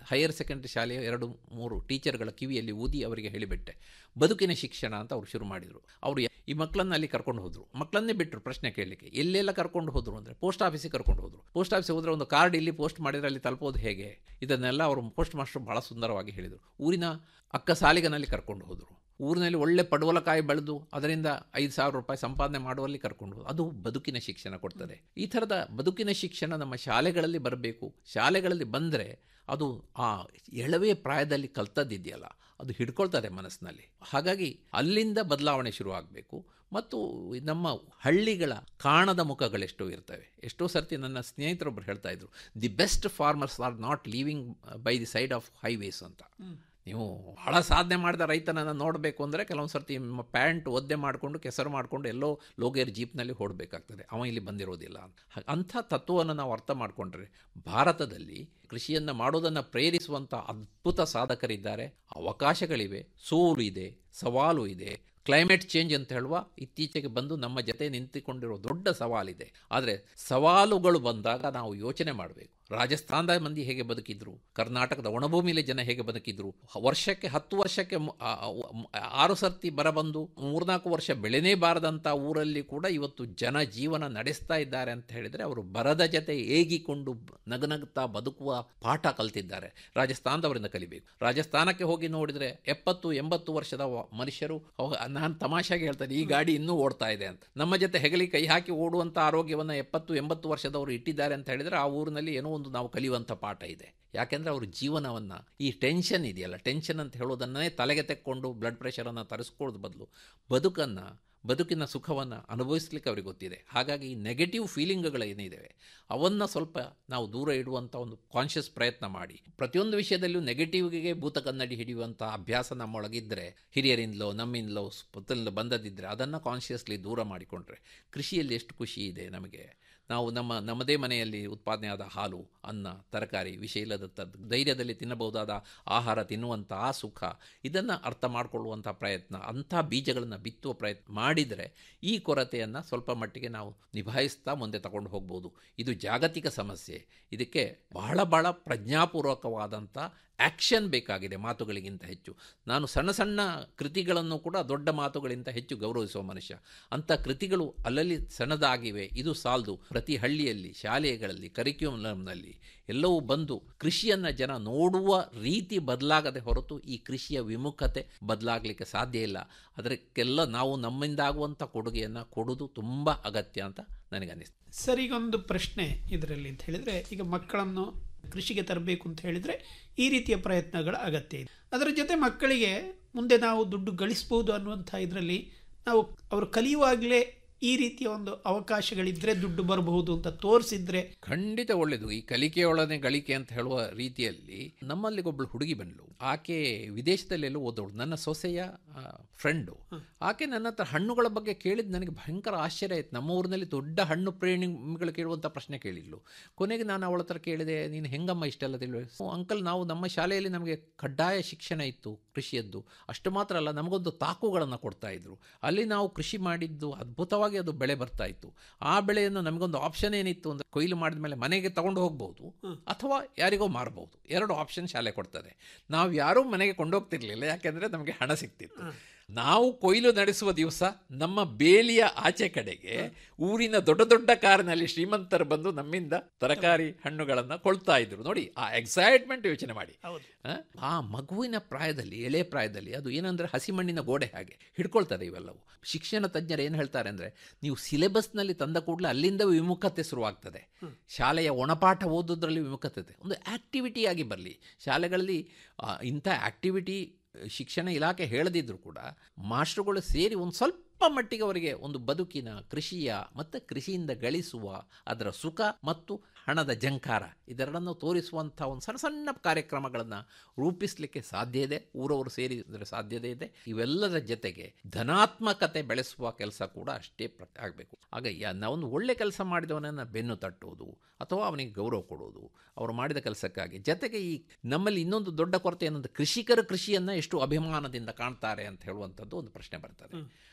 ಹೈಯರ್ ಸೆಕೆಂಡರಿ ಶಾಲೆಯ ಎರಡು ಮೂರು ಟೀಚರ್ಗಳ ಕಿವಿಯಲ್ಲಿ ಊದಿ ಅವರಿಗೆ ಹೇಳಿಬಿಟ್ಟೆ ಬದುಕಿನ ಶಿಕ್ಷಣ ಅಂತ ಅವ್ರು ಶುರು ಮಾಡಿದರು ಅವರು ಈ ಮಕ್ಕಳನ್ನ ಅಲ್ಲಿ ಕರ್ಕೊಂಡು ಹೋದರು ಮಕ್ಕಳನ್ನೇ ಬಿಟ್ಟರು ಪ್ರಶ್ನೆ ಕೇಳಲಿಕ್ಕೆ ಎಲ್ಲೆಲ್ಲ ಕರ್ಕೊಂಡು ಹೋದರು ಅಂದರೆ ಪೋಸ್ಟ್ ಆಫೀಸಿಗೆ ಕರ್ಕೊಂಡು ಹೋದರು ಪೋಸ್ಟ್ ಆಫೀಸಿಗೆ ಹೋದರೆ ಒಂದು ಕಾರ್ಡ್ ಇಲ್ಲಿ ಪೋಸ್ಟ್ ಮಾಡಿದರೆ ಅಲ್ಲಿ ತಲುಪೋದು ಹೇಗೆ ಇದನ್ನೆಲ್ಲ ಅವರು ಪೋಸ್ಟ್ ಮಾಸ್ಟರ್ ಭಾಳ ಸುಂದರವಾಗಿ ಹೇಳಿದರು ಊರಿನ ಅಕ್ಕ ಸಾಲಿಗನಲ್ಲಿ ಕರ್ಕೊಂಡು ಹೋದರು ಊರಿನಲ್ಲಿ ಒಳ್ಳೆ ಪಡವಲಕಾಯಿ ಬೆಳೆದು ಅದರಿಂದ ಐದು ಸಾವಿರ ರೂಪಾಯಿ ಸಂಪಾದನೆ ಮಾಡುವಲ್ಲಿ ಕರ್ಕೊಂಡು ಹೋದ್ರು. ಅದು ಬದುಕಿನ ಶಿಕ್ಷಣ ಕೊಡ್ತದೆ ಈ ಥರದ ಬದುಕಿನ ಶಿಕ್ಷಣ ನಮ್ಮ ಶಾಲೆಗಳಲ್ಲಿ ಬರಬೇಕು ಶಾಲೆಗಳಲ್ಲಿ ಬಂದರೆ ಅದು ಆ ಎಳವೆ ಪ್ರಾಯದಲ್ಲಿ ಕಲ್ತದ್ದಿದೆಯಲ್ಲ ಅದು ಹಿಡ್ಕೊಳ್ತದೆ ಮನಸ್ಸಿನಲ್ಲಿ ಹಾಗಾಗಿ ಅಲ್ಲಿಂದ ಬದಲಾವಣೆ ಶುರುವಾಗಬೇಕು ಮತ್ತು ನಮ್ಮ ಹಳ್ಳಿಗಳ ಕಾಣದ ಮುಖಗಳೆಷ್ಟೋ ಇರ್ತವೆ ಎಷ್ಟೋ ಸರ್ತಿ ನನ್ನ ಸ್ನೇಹಿತರೊಬ್ಬರು ಹೇಳ್ತಾ ಇದ್ರು the best farmers are not living by the side of highways ಅಂತ ನೀವು ಬಹಳ ಸಾಧನೆ ಮಾಡಿದ ರೈತನನ್ನು ನೋಡಬೇಕು ಅಂದರೆ ಕೆಲವೊಂದು ಸರ್ತಿ ನಿಮ್ಮ ಪ್ಯಾಂಟ್ ಒದ್ದೆ ಮಾಡಿಕೊಂಡು ಕೆಸರು ಮಾಡಿಕೊಂಡು ಎಲ್ಲೋ ಲೋಗೇರ್ ಜೀಪ್ನಲ್ಲಿ ಹೊಡಬೇಕಾಗ್ತದೆ ಅವ ಇಲ್ಲಿ ಬಂದಿರೋದಿಲ್ಲ ಅಂತ ಅಂಥ ತತ್ವವನ್ನು ನಾವು ಅರ್ಥ ಮಾಡಿಕೊಂಡ್ರೆ ಭಾರತದಲ್ಲಿ ಕೃಷಿಯನ್ನು ಮಾಡೋದನ್ನು ಪ್ರೇರಿಸುವಂಥ ಅದ್ಭುತ ಸಾಧಕರಿದ್ದಾರೆ ಅವಕಾಶಗಳಿವೆ ಸೋಲು ಇದೆ ಸವಾಲು ಇದೆ ಕ್ಲೈಮೇಟ್ ಚೇಂಜ್ ಅಂತ ಹೇಳುವ ಇತ್ತೀಚೆಗೆ ಬಂದು ನಮ್ಮ ಜೊತೆ ನಿಂತುಕೊಂಡಿರೋ ದೊಡ್ಡ ಸವಾಲಿದೆ ಆದರೆ ಸವಾಲುಗಳು ಬಂದಾಗ ನಾವು ಯೋಚನೆ ಮಾಡಬೇಕು ರಾಜಸ್ಥಾನದ ಮಂದಿ ಹೇಗೆ ಬದುಕಿದ್ರು ಕರ್ನಾಟಕದ ಒಣಭೂಮಿಲಿ ಜನ ಹೇಗೆ ಬದುಕಿದ್ರು ವರ್ಷಕ್ಕೆ ಹತ್ತು ವರ್ಷಕ್ಕೆ ಮು- ಆ- ಆ- ಆರು ಸರ್ತಿ ಬರಬಂದು ಮೂರ್ನಾಲ್ಕು ವರ್ಷ ಬೆಳೆನೇ ಬಾರದಂಥ ಊರಲ್ಲಿ ಕೂಡ ಇವತ್ತು ಜನ ಜೀವನ ನಡೆಸ್ತಾ ಇದ್ದಾರೆ ಅಂತ ಹೇಳಿದರೆ ಅವರು ಬರದ ಜೊತೆ ಏಗಿಕೊಂಡು ಬ- ನಗನಗ್ತಾ ಬದುಕುವ ಪಾಠ ಕಲ್ತಿದ್ದಾರೆ ರಾಜಸ್ಥಾನದವರಿಂದ ಕಲಿಬೇಕು ರಾಜಸ್ಥಾನಕ್ಕೆ ಹೋಗಿ ನೋಡಿದರೆ ಎಪ್ಪತ್ತು ಎಂಬತ್ತು ವರ್ಷದ ವ- ಮನುಷ್ಯರು ನಾನು ತಮಾಷೆಗೆ ಹೇಳ್ತಾರೆ ಈ ಗಾಡಿ ಇನ್ನೂ ಓಡ್ತಾ ಇದೆ ಅಂತ ನಮ್ಮ ಜೊತೆ ಹೆಗಲಿ ಕೈ ಹಾಕಿ ಓಡುವಂಥ ಆರೋಗ್ಯವನ್ನು ಎಪ್ಪತ್ತು ಎಂಬತ್ತು ವರ್ಷದವರು ಇಟ್ಟಿದ್ದಾರೆ ಅಂತ ಹೇಳಿದರೆ ಆ ಊರಿನಲ್ಲಿ ಏನೋ ಒಂದು ನಾವು ಕಲಿಯುವಂಥ ಪಾಠ ಇದೆ ಯಾಕೆಂದರೆ ಅವರು ಜೀವನವನ್ನು ಈ ಟೆನ್ಷನ್ ಇದೆಯಲ್ಲ ಟೆನ್ಷನ್ ಅಂತ ಹೇಳೋದನ್ನೇ ತಲೆಗೆ ತೆಕ್ಕೊಂಡು ಬ್ಲಡ್ ಪ್ರೆಷರನ್ನು ತರಿಸ್ಕೊಳ್ಳೋದು ಬದಲು ಬದುಕನ್ನು ಬದುಕಿನ ಸುಖವನ್ನು ಅನುಭವಿಸ್ಲಿಕ್ಕೆ ಅವ್ರಿಗೆ ಗೊತ್ತಿದೆ ಹಾಗಾಗಿ ಈ ನೆಗೆಟಿವ್ ಫೀಲಿಂಗ್ಗಳು ಏನಿದ್ದಾವೆ ಅವನ್ನು ಸ್ವಲ್ಪ ನಾವು ದೂರ ಇಡುವಂಥ ಒಂದು ಕಾನ್ಷಿಯಸ್ ಪ್ರಯತ್ನ ಮಾಡಿ ಪ್ರತಿಯೊಂದು ವಿಷಯದಲ್ಲೂ ನೆಗೆಟಿವ್ಗೆ ಭೂತ ಕನ್ನಡಿ ಹಿಡಿಯುವಂಥ ಅಭ್ಯಾಸ ನಮ್ಮೊಳಗಿದ್ದರೆ ಹಿರಿಯರಿಂದಲೋ ನಮ್ಮಿಂದಲೋ ಪುತ್ತಲಿಂದ ಬಂದದಿದ್ದರೆ ಅದನ್ನು ಕಾನ್ಷಿಯಸ್ಲಿ ದೂರ ಮಾಡಿಕೊಂಡ್ರೆ ಕೃಷಿಯಲ್ಲಿ ಎಷ್ಟು ಖುಷಿ ಇದೆ ನಮಗೆ ನಾವು ನಮ್ಮ ನಮ್ಮದೇ ಮನೆಯಲ್ಲಿ ಉತ್ಪಾದನೆಯಾದ ಹಾಲು ಅನ್ನ ತರಕಾರಿ ವಿಷ ಇಲ್ಲದ ತ- ಧೈರ್ಯದಲ್ಲಿ ತಿನ್ನಬಹುದಾದ ಆಹಾರ ತಿನ್ನುವಂಥ ಆ ಸುಖ ಇದನ್ನು ಅರ್ಥ ಮಾಡಿಕೊಳ್ಳುವಂಥ ಪ್ರಯತ್ನ ಅಂಥ ಬೀಜಗಳನ್ನು ಬಿತ್ತುವ ಪ್ರಯತ್ನ ಮಾಡಿದರೆ ಈ ಕೊರತೆಯನ್ನು ಸ್ವಲ್ಪ ಮಟ್ಟಿಗೆ ನಾವು ನಿಭಾಯಿಸ್ತಾ ಮುಂದೆ ತಗೊಂಡು ಹೋಗ್ಬೋದು ಇದು ಜಾಗತಿಕ ಸಮಸ್ಯೆ ಇದಕ್ಕೆ ಬಹಳ ಬಹಳ ಪ್ರಜ್ಞಾಪೂರ್ವಕವಾದಂಥ ಆ್ಯಕ್ಷನ್ ಬೇಕಾಗಿದೆ ಮಾತುಗಳಿಗಿಂತ ಹೆಚ್ಚು ನಾನು ಸಣ್ಣ ಸಣ್ಣ ಕೃತಿಗಳನ್ನು ಕೂಡ ದೊಡ್ಡ ಮಾತುಗಳಿಂದ ಹೆಚ್ಚು ಗೌರವಿಸುವ ಮನುಷ್ಯ ಅಂಥ ಕೃತಿಗಳು ಅಲ್ಲಲ್ಲಿ ಸಣ್ಣದಾಗಿವೆ ಇದು ಸಾಲದು ಪ್ರತಿ ಹಳ್ಳಿಯಲ್ಲಿ ಶಾಲೆಗಳಲ್ಲಿ ಕರಿಕ್ಯುಲಮ್ನಲ್ಲಿ ಎಲ್ಲವೂ ಬಂದು ಕೃಷಿಯನ್ನು ಜನ ನೋಡುವ ರೀತಿ ಬದಲಾಗದೆ ಹೊರತು ಈ ಕೃಷಿಯ ವಿಮುಖತೆ ಬದಲಾಗಲಿಕ್ಕೆ ಸಾಧ್ಯ ಇಲ್ಲ ಅದಕ್ಕೆಲ್ಲ ನಾವು ನಮ್ಮಿಂದಾಗುವಂಥ ಕೊಡುಗೆಯನ್ನು ಕೊಡೋದು ತುಂಬ ಅಗತ್ಯ ಅಂತ ನನಗನ್ನಿಸ್ತದೆ ಸರ್ ಈಗ ಒಂದು ಪ್ರಶ್ನೆ ಇದರಲ್ಲಿ ಅಂತ ಹೇಳಿದರೆ ಈಗ ಮಕ್ಕಳನ್ನು ಕೃಷಿಗೆ ತರಬೇಕು ಅಂತ ಹೇಳಿದರೆ ಈ ರೀತಿಯ ಪ್ರಯತ್ನಗಳ ಅಗತ್ಯ ಇದೆ ಅದರ ಜೊತೆ ಮಕ್ಕಳಿಗೆ ಮುಂದೆ ನಾವು ದುಡ್ಡು ಗಳಿಸ್ಬೋದು ಅನ್ನುವಂಥ ಇದರಲ್ಲಿ ನಾವು ಅವರು ಕಲಿಯುವಾಗಲೇ ಈ ರೀತಿಯ ಒಂದು ಅವಕಾಶಗಳಿದ್ದರೆ ದುಡ್ಡು ಬರಬಹುದು ಅಂತ ತೋರಿಸಿದ್ರೆ ಖಂಡಿತ ಒಳ್ಳೆಯದು ಈ ಕಲಿಕೆಯೊಳನೆ ಗಳಿಕೆ ಅಂತ ಹೇಳುವ ರೀತಿಯಲ್ಲಿ ನಮ್ಮಲ್ಲಿಗೊಬ್ಬಳು ಹುಡುಗಿ ಬಂದಳು ಆಕೆ ವಿದೇಶದಲ್ಲೆಲ್ಲೋ ಓದೋಳು ನನ್ನ ಸೊಸೆಯ ಫ್ರೆಂಡು ಆಕೆ ನನ್ನ ಹತ್ರ ಹಣ್ಣುಗಳ ಬಗ್ಗೆ ಕೇಳಿದ ನನಗೆ ಭಯಂಕರ ಆಶ್ಚರ್ಯ ಆಯ್ತು ನಮ್ಮ ಊರಿನಲ್ಲಿ ದೊಡ್ಡ ಹಣ್ಣು ಪ್ರೇಮಿಗಳು ಕೇಳುವಂಥ ಪ್ರಶ್ನೆ ಕೇಳಿದ್ಲು ಕೊನೆಗೆ ನಾನು ಅವಳ ಹತ್ರ ಕೇಳಿದೆ ನೀನು ಹೆಂಗಮ್ಮ ಇಷ್ಟೆಲ್ಲ ತಿಳಿವೆ ಅಂಕಲ್ ನಾವು ನಮ್ಮ ಶಾಲೆಯಲ್ಲಿ ನಮಗೆ ಕಡ್ಡಾಯ ಶಿಕ್ಷಣ ಇತ್ತು ಕೃಷಿಯದ್ದು ಅಷ್ಟು ಮಾತ್ರ ಅಲ್ಲ ನಮಗೊಂದು ತಾಕುಗಳನ್ನು ಕೊಡ್ತಾ ಇದ್ರು ಅಲ್ಲಿ ನಾವು ಕೃಷಿ ಮಾಡಿದ್ದು ಅದ್ಭುತವಾಗಿ ಅದು ಬೆಳೆ ಬರ್ತಾ ಇತ್ತು ಆ ಬೆಳೆಯನ್ನು ನಮಗೊಂದು ಆಪ್ಷನ್ ಏನಿತ್ತು ಅಂದರೆ ಕೊಯ್ಲು ಮಾಡಿದ ಮೇಲೆ ಮನೆಗೆ ತಗೊಂಡು ಹೋಗ್ಬೋದು ಅಥವಾ ಯಾರಿಗೋ ಮಾರಬಹುದು ಎರಡು ಆಪ್ಷನ್ ಶಾಲೆ ಕೊಡ್ತದೆ ನಾವು ಯಾರೂ ಮನೆಗೆ ಕೊಂಡೋಗ್ತಿರ್ಲಿಲ್ಲ ಯಾಕೆಂದರೆ ನಮಗೆ ಹಣ ಸಿಗ್ತಿತ್ತು ನಾವು ಕೊಯ್ಲು ನಡೆಸುವ ದಿವಸ ನಮ್ಮ ಬೇಲಿಯ ಆಚೆ ಕಡೆಗೆ ಊರಿನ ದೊಡ್ಡ ದೊಡ್ಡ ಕಾರಿನಲ್ಲಿ ಶ್ರೀಮಂತರು ಬಂದು ನಮ್ಮಿಂದ ತರಕಾರಿ ಹಣ್ಣುಗಳನ್ನು ಕೊಳ್ತಾ ಇದ್ರು ನೋಡಿ ಆ ಎಕ್ಸೈಟ್ಮೆಂಟ್ ಯೋಚನೆ ಮಾಡಿ ಆ, ಆ ಮಗುವಿನ ಪ್ರಾಯದಲ್ಲಿ ಎಳೆ ಪ್ರಾಯದಲ್ಲಿ ಅದು ಏನಂದ್ರೆ ಹಸಿಮಣ್ಣಿನ ಗೋಡೆ ಹಾಗೆ ಹಿಡ್ಕೊಳ್ತದೆ ಇವೆಲ್ಲವು ಶಿಕ್ಷಣ ತಜ್ಞರು ಏನು ಹೇಳ್ತಾರೆ ಅಂದರೆ ನೀವು ಸಿಲೆಬಸ್ನಲ್ಲಿ ತಂದ ಕೂಡಲೇ ಅಲ್ಲಿಂದ ವಿಮುಖತೆ ಶುರುವಾಗ್ತದೆ ಶಾಲೆಯ ಒಣಪಾಠ ಓದೋದ್ರಲ್ಲಿ ವಿಮುಖತೆ ಇದೆ. ಒಂದು ಆ್ಯಕ್ಟಿವಿಟಿಯಾಗಿ ಬರಲಿ ಶಾಲೆಗಳಲ್ಲಿ ಆ, ಇಂಥ ಆ್ಯಕ್ಟಿವಿಟಿ ಶಿಕ್ಷಣ ಇಲಾಖೆ ಹೇಳದಿದ್ರು ಕೂಡ ಮಾಸ್ಟರ್ಗಳು ಸೇರಿ ಒಂದು ಸ್ವಲ್ಪ ಮಟ್ಟಿಗೆ ಅವರಿಗೆ ಒಂದು ಬದುಕಿನ ಕೃಷಿಯ ಮತ್ತು ಕೃಷಿಯಿಂದ ಗಳಿಸುವ ಅದರ ಸುಖ ಮತ್ತು ಹಣದ ಜಂಕಾರ ಇದೆರಡನ್ನು ತೋರಿಸುವಂಥ ಒಂದು ಸಣ್ಣ ಸಣ್ಣ ಕಾರ್ಯಕ್ರಮಗಳನ್ನು ರೂಪಿಸಲಿಕ್ಕೆ ಸಾಧ್ಯ ಇದೆ ಊರವರು ಸೇರಿದರೆ ಸಾಧ್ಯತೆ ಇದೆ ಇವೆಲ್ಲದರ ಜೊತೆಗೆ ಧನಾತ್ಮಕತೆ ಬೆಳೆಸುವ ಕೆಲಸ ಕೂಡ ಅಷ್ಟೇ ಪ್ರ ಆಗಬೇಕು ಆಗ ಯಾ ನಾವೊಂದು ಒಳ್ಳೆ ಕೆಲಸ ಮಾಡಿದವನನ್ನು ಬೆನ್ನು ತಟ್ಟೋದು ಅಥವಾ ಅವನಿಗೆ ಗೌರವ ಕೊಡೋದು ಅವರು ಮಾಡಿದ ಕೆಲಸಕ್ಕಾಗಿ ಜೊತೆಗೆ ಈ ನಮ್ಮಲ್ಲಿ ಇನ್ನೊಂದು ದೊಡ್ಡ ಕೊರತೆ ಏನಂದ್ರೆ ಕೃಷಿಕರು ಕೃಷಿಯನ್ನು ಎಷ್ಟು ಅಭಿಮಾನದಿಂದ ಕಾಣ್ತಾರೆ ಅಂತ ಹೇಳುವಂಥದ್ದು ಒಂದು ಪ್ರಶ್ನೆ ಬರ್ತದೆ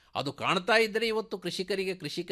ಅದು ಕಾಣ್ತಾ ಇದ್ದರೆ ಇವತ್ತು ಕೃಷಿಕರಿಗೆ ಕೃಷಿಕ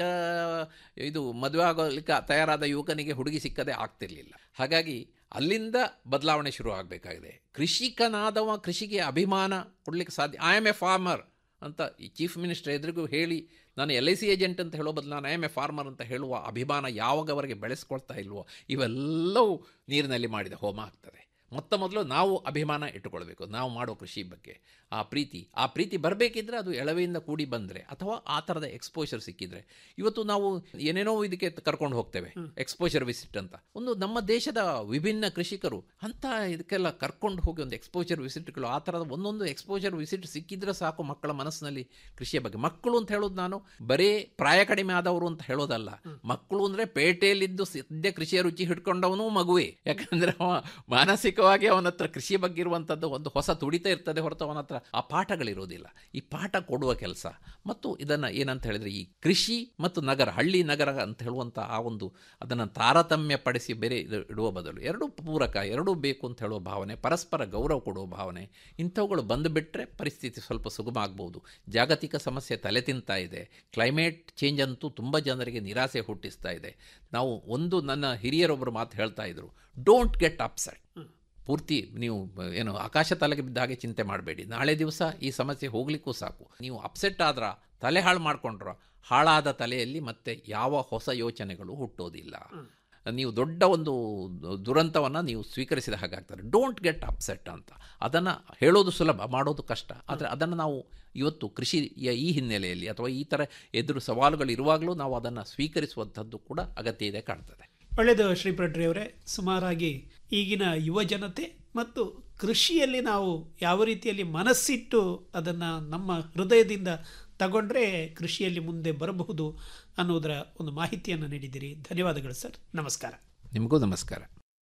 ಇದು ಮದುವೆ ಆಗೋಲಿಕ್ಕೆ ತಯಾರಾದ ಯುವಕನಿಗೆ ಹುಡುಗಿ ಸಿಕ್ಕದೆ ಆಗ್ತಿರ್ಲಿಲ್ಲ ಹಾಗಾಗಿ ಅಲ್ಲಿಂದ ಬದಲಾವಣೆ ಶುರು ಆಗಬೇಕಾಗಿದೆ ಕೃಷಿಕನಾದವ ಕೃಷಿಗೆ ಅಭಿಮಾನ ಕೊಡಲಿಕ್ಕೆ ಸಾಧ್ಯ ಐ ಆಮ್ ಎ ಫಾರ್ಮರ್ ಅಂತ ಈ ಚೀಫ್ ಮಿನಿಸ್ಟರ್ ಎದುರಿಗೂ ಹೇಳಿ ನಾನು ಎಲ್ ಐ ಸಿ ಏಜೆಂಟ್ ಅಂತ ಹೇಳೋ ಬದಲು ನಾನು ಐ ಎಮ್ ಎ ಫಾರ್ಮರ್ ಅಂತ ಹೇಳುವ ಅಭಿಮಾನ ಯಾವಾಗವರೆಗೆ ಬೆಳೆಸ್ಕೊಳ್ತಾ ಇಲ್ವೋ ಇವೆಲ್ಲವೂ ನೀರಿನಲ್ಲಿ ಮಾಡಿದ ಹೋಮ ಆಗ್ತದೆ ಮೊತ್ತ ಮೊದಲು ನಾವು ಅಭಿಮಾನ ಇಟ್ಟುಕೊಳ್ಬೇಕು ನಾವು ಮಾಡೋ ಕೃಷಿ ಬಗ್ಗೆ ಆ ಪ್ರೀತಿ ಆ ಪ್ರೀತಿ ಬರಬೇಕಿದ್ರೆ ಅದು ಎಳವೆಯಿಂದ ಕೂಡಿ ಬಂದರೆ ಅಥವಾ ಆ ಥರದ ಎಕ್ಸ್ಪೋಷರ್ ಸಿಕ್ಕಿದ್ರೆ ಇವತ್ತು ನಾವು ಏನೇನೋ ಇದಕ್ಕೆ ಕರ್ಕೊಂಡು ಹೋಗ್ತೇವೆ ಎಕ್ಸ್ಪೋಷರ್ ವಿಸಿಟ್ ಅಂತ ಒಂದು ನಮ್ಮ ದೇಶದ ವಿಭಿನ್ನ ಕೃಷಿಕರು ಅಂತ ಇದಕ್ಕೆಲ್ಲ ಕರ್ಕೊಂಡು ಹೋಗಿ ಒಂದು ಎಕ್ಸ್ಪೋಜರ್ ವಿಸಿಟ್ಗಳು ಆ ಥರದ ಒಂದೊಂದು ಎಕ್ಸ್ಪೋಜರ್ ವಿಸಿಟ್ ಸಿಕ್ಕಿದ್ರೆ ಸಾಕು ಮಕ್ಕಳ ಮನಸ್ಸಿನಲ್ಲಿ ಕೃಷಿಯ ಬಗ್ಗೆ ಮಕ್ಕಳು ಅಂತ ಹೇಳೋದು ನಾನು ಬರೀ ಪ್ರಾಯ ಕಡಿಮೆ ಆದವರು ಅಂತ ಹೇಳೋದಲ್ಲ ಮಕ್ಕಳು ಅಂದರೆ ಪೇಟೆಯಲ್ಲಿದ್ದು ಸದ್ಯ ಕೃಷಿಯ ರುಚಿ ಹಿಡ್ಕೊಂಡವನು ಮಗುವೆ ಯಾಕಂದರೆ ಅವ ಮಾನಸಿಕವಾಗಿ ಅವನ ಹತ್ರ ಕೃಷಿಯ ಬಗ್ಗೆ ಇರುವಂಥದ್ದು ಒಂದು ಹೊಸ ತುಡಿತ ಇರ್ತದೆ ಹೊರತು ಅವನ ಹತ್ರ ಆ ಪಾಠಗಳಿರೋದಿಲ್ಲ ಈ ಪಾಠ ಕೊಡುವ ಕೆಲಸ ಮತ್ತು ಇದನ್ನು ಏನಂತ ಹೇಳಿದರೆ ಈ ಕೃಷಿ ಮತ್ತು ನಗರ ಹಳ್ಳಿ ನಗರ ಅಂತ ಹೇಳುವಂಥ ಆ ಒಂದು ಅದನ್ನು ತಾರತಮ್ಯ ಪಡಿಸಿ ಬೇರೆ ಇದು ಇಡುವ ಬದಲು ಎರಡೂ ಪೂರಕ ಎರಡೂ ಬೇಕು ಅಂತ ಹೇಳುವ ಭಾವನೆ ಪರಸ್ಪರ ಗೌರವ ಕೊಡುವ ಭಾವನೆ ಇಂಥವುಗಳು ಬಂದುಬಿಟ್ರೆ ಪರಿಸ್ಥಿತಿ ಸ್ವಲ್ಪ ಸುಗಮ ಆಗ್ಬೋದು ಜಾಗತಿಕ ಸಮಸ್ಯೆ ತಲೆ ತಿಂತಾ ಇದೆ ಕ್ಲೈಮೇಟ್ ಚೇಂಜ್ ಅಂತೂ ತುಂಬ ಜನರಿಗೆ ನಿರಾಸೆ ಹುಟ್ಟಿಸ್ತಾ ಇದೆ ನಾವು ಒಂದು ನನ್ನ ಹಿರಿಯರೊಬ್ಬರು ಮಾತು ಹೇಳ್ತಾ ಇದ್ರು ಡೋಂಟ್ ಗೆಟ್ ಅಪ್ಸೆಟ್ ಪೂರ್ತಿ ನೀವು ಏನು ಆಕಾಶ ತಲೆಗೆ ಬಿದ್ದ ಹಾಗೆ ಚಿಂತೆ ಮಾಡಬೇಡಿ ನಾಳೆ ದಿವಸ ಈ ಸಮಸ್ಯೆ ಹೋಗ್ಲಿಕ್ಕೂ ಸಾಕು ನೀವು ಅಪ್ಸೆಟ್ ಆದ್ರ ತಲೆ ಹಾಳು ಮಾಡ್ಕೊಂಡ್ರ ಹಾಳಾದ ತಲೆಯಲ್ಲಿ ಮತ್ತೆ ಯಾವ ಹೊಸ ಯೋಚನೆಗಳು ಹುಟ್ಟೋದಿಲ್ಲ ನೀವು ದೊಡ್ಡ ಒಂದು ದುರಂತವನ್ನು ನೀವು ಸ್ವೀಕರಿಸಿದ ಹಾಗಾಗ್ತಾರೆ ಡೋಂಟ್ ಗೆಟ್ ಅಪ್ಸೆಟ್ ಅಂತ ಅದನ್ನು ಹೇಳೋದು ಸುಲಭ ಮಾಡೋದು ಕಷ್ಟ ಆದರೆ ಅದನ್ನು ನಾವು ಇವತ್ತು ಕೃಷಿಯ ಈ ಹಿನ್ನೆಲೆಯಲ್ಲಿ ಅಥವಾ ಈ ಥರ ಎದುರು ಸವಾಲುಗಳು ಇರುವಾಗಲೂ ನಾವು ಅದನ್ನು ಸ್ವೀಕರಿಸುವಂಥದ್ದು ಕೂಡ ಅಗತ್ಯ ಇದೆ ಕಾಣ್ತದೆ ಒಳ್ಳೆಯದು ಶ್ರೀಪ್ರಟ್ರಿ ಅವರೇ ಸುಮಾರಾಗಿ ಈಗಿನ ಯುವ ಜನತೆ ಮತ್ತು ಕೃಷಿಯಲ್ಲಿ ನಾವು ಯಾವ ರೀತಿಯಲ್ಲಿ ಮನಸ್ಸಿಟ್ಟು ಅದನ್ನು ನಮ್ಮ ಹೃದಯದಿಂದ ತಗೊಂಡ್ರೆ ಕೃಷಿಯಲ್ಲಿ ಮುಂದೆ ಬರಬಹುದು ಅನ್ನೋದರ ಒಂದು ಮಾಹಿತಿಯನ್ನು ನೀಡಿದ್ದೀರಿ ಧನ್ಯವಾದಗಳು ಸರ್ ನಮಸ್ಕಾರ ನಿಮಗೂ ನಮಸ್ಕಾರ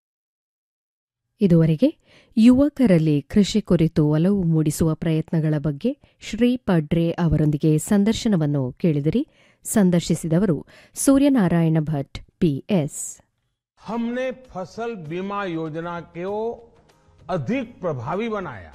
ಇದುವರೆಗೆ ಯುವಕರಲ್ಲಿ ಕೃಷಿ ಕುರಿತು ಒಲವು ಮೂಡಿಸುವ ಪ್ರಯತ್ನಗಳ ಬಗ್ಗೆ ಶ್ರೀ ಪಡ್ರೆ ಅವರೊಂದಿಗೆ ಸಂದರ್ಶನವನ್ನು ಕೇಳಿದಿರಿ ಸಂದರ್ಶಿಸಿದವರು ಸೂರ್ಯನಾರಾಯಣ ಭಟ್ ಪಿಎಸ್ हमने फसल बीमा योजना को अधिक प्रभावी बनाया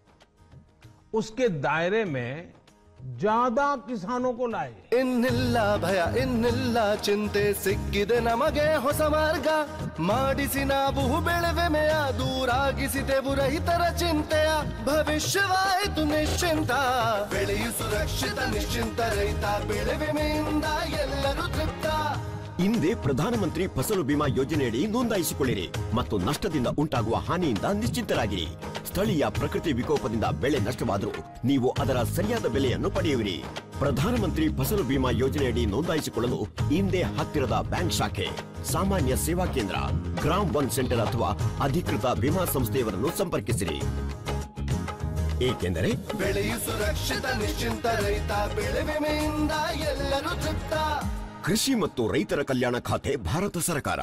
उसके दायरे में ज्यादा किसानों को लाए ಇನ್ನಿಲ್ಲ ಭಯ ಇನ್ನಿಲ್ಲ ಚಿಂತೆ ಸಿಕ್ಕಿದೆ ನಮಗೆ ಹೊಸ ಮಾರ್ಗ ಮಾಡಿಸಿ ನಾವು ಬೆಳೆವೆಮೆಯ ದೂರಾಗಿಸಿದೆವು ರೈತರ ಚಿಂತೆಯ ಭವಿಷ್ಯವಾಯಿತು ನಿಶ್ಚಿಂತ ಬೆಳೆಯು ಸುರಕ್ಷಿತ ನಿಶ್ಚಿಂತ ರೈತ ಬೆಳೆವೆಮೆಯಿಂದ ಎಲ್ಲರೂ ತೃಪ್ತ ಹಿಂದೆ ಪ್ರಧಾನಮಂತ್ರಿ ಫಸಲು ಬಿಮಾ ಯೋಜನೆಯಡಿ ನೋಂದಾಯಿಸಿಕೊಳ್ಳಿರಿ ಮತ್ತು ನಷ್ಟದಿಂದ ಉಂಟಾಗುವ ಹಾನಿಯಿಂದ ನಿಶ್ಚಿಂತರಾಗಿರಿ ಸ್ಥಳೀಯ ಪ್ರಕೃತಿ ವಿಕೋಪದಿಂದ ಬೆಳೆ ನಷ್ಟವಾದರೂ ನೀವು ಅದರ ಸರಿಯಾದ ಬೆಲೆಯನ್ನು ಪಡೆಯುವಿರಿ ಪ್ರಧಾನಮಂತ್ರಿ ಫಸಲು ಬಿಮಾ ಯೋಜನೆಯಡಿ ನೋಂದಾಯಿಸಿಕೊಳ್ಳಲು ಹಿಂದೆ ಹತ್ತಿರದ ಬ್ಯಾಂಕ್ ಶಾಖೆ ಸಾಮಾನ್ಯ ಸೇವಾ ಕೇಂದ್ರ ಗ್ರಾಮ್ ಒನ್ ಸೆಂಟರ್ ಅಥವಾ ಅಧಿಕೃತ ವಿಮಾ ಸಂಸ್ಥೆಯವರನ್ನು ಸಂಪರ್ಕಿಸಿರಿ ಏಕೆಂದರೆ ಬೆಳೆಯು ಸುರಕ್ಷಿತ ನಿಶ್ಚಿಂತ ರೈತ ಬೆಳೆ ವಿಮೆಯಿಂದ ಎಲ್ಲರೂ ತೃಪ್ತ ಕೃಷಿ ಮತ್ತು ರೈತರ ಕಲ್ಯಾಣ ಖಾತೆ ಭಾರತ ಸರ್ಕಾರ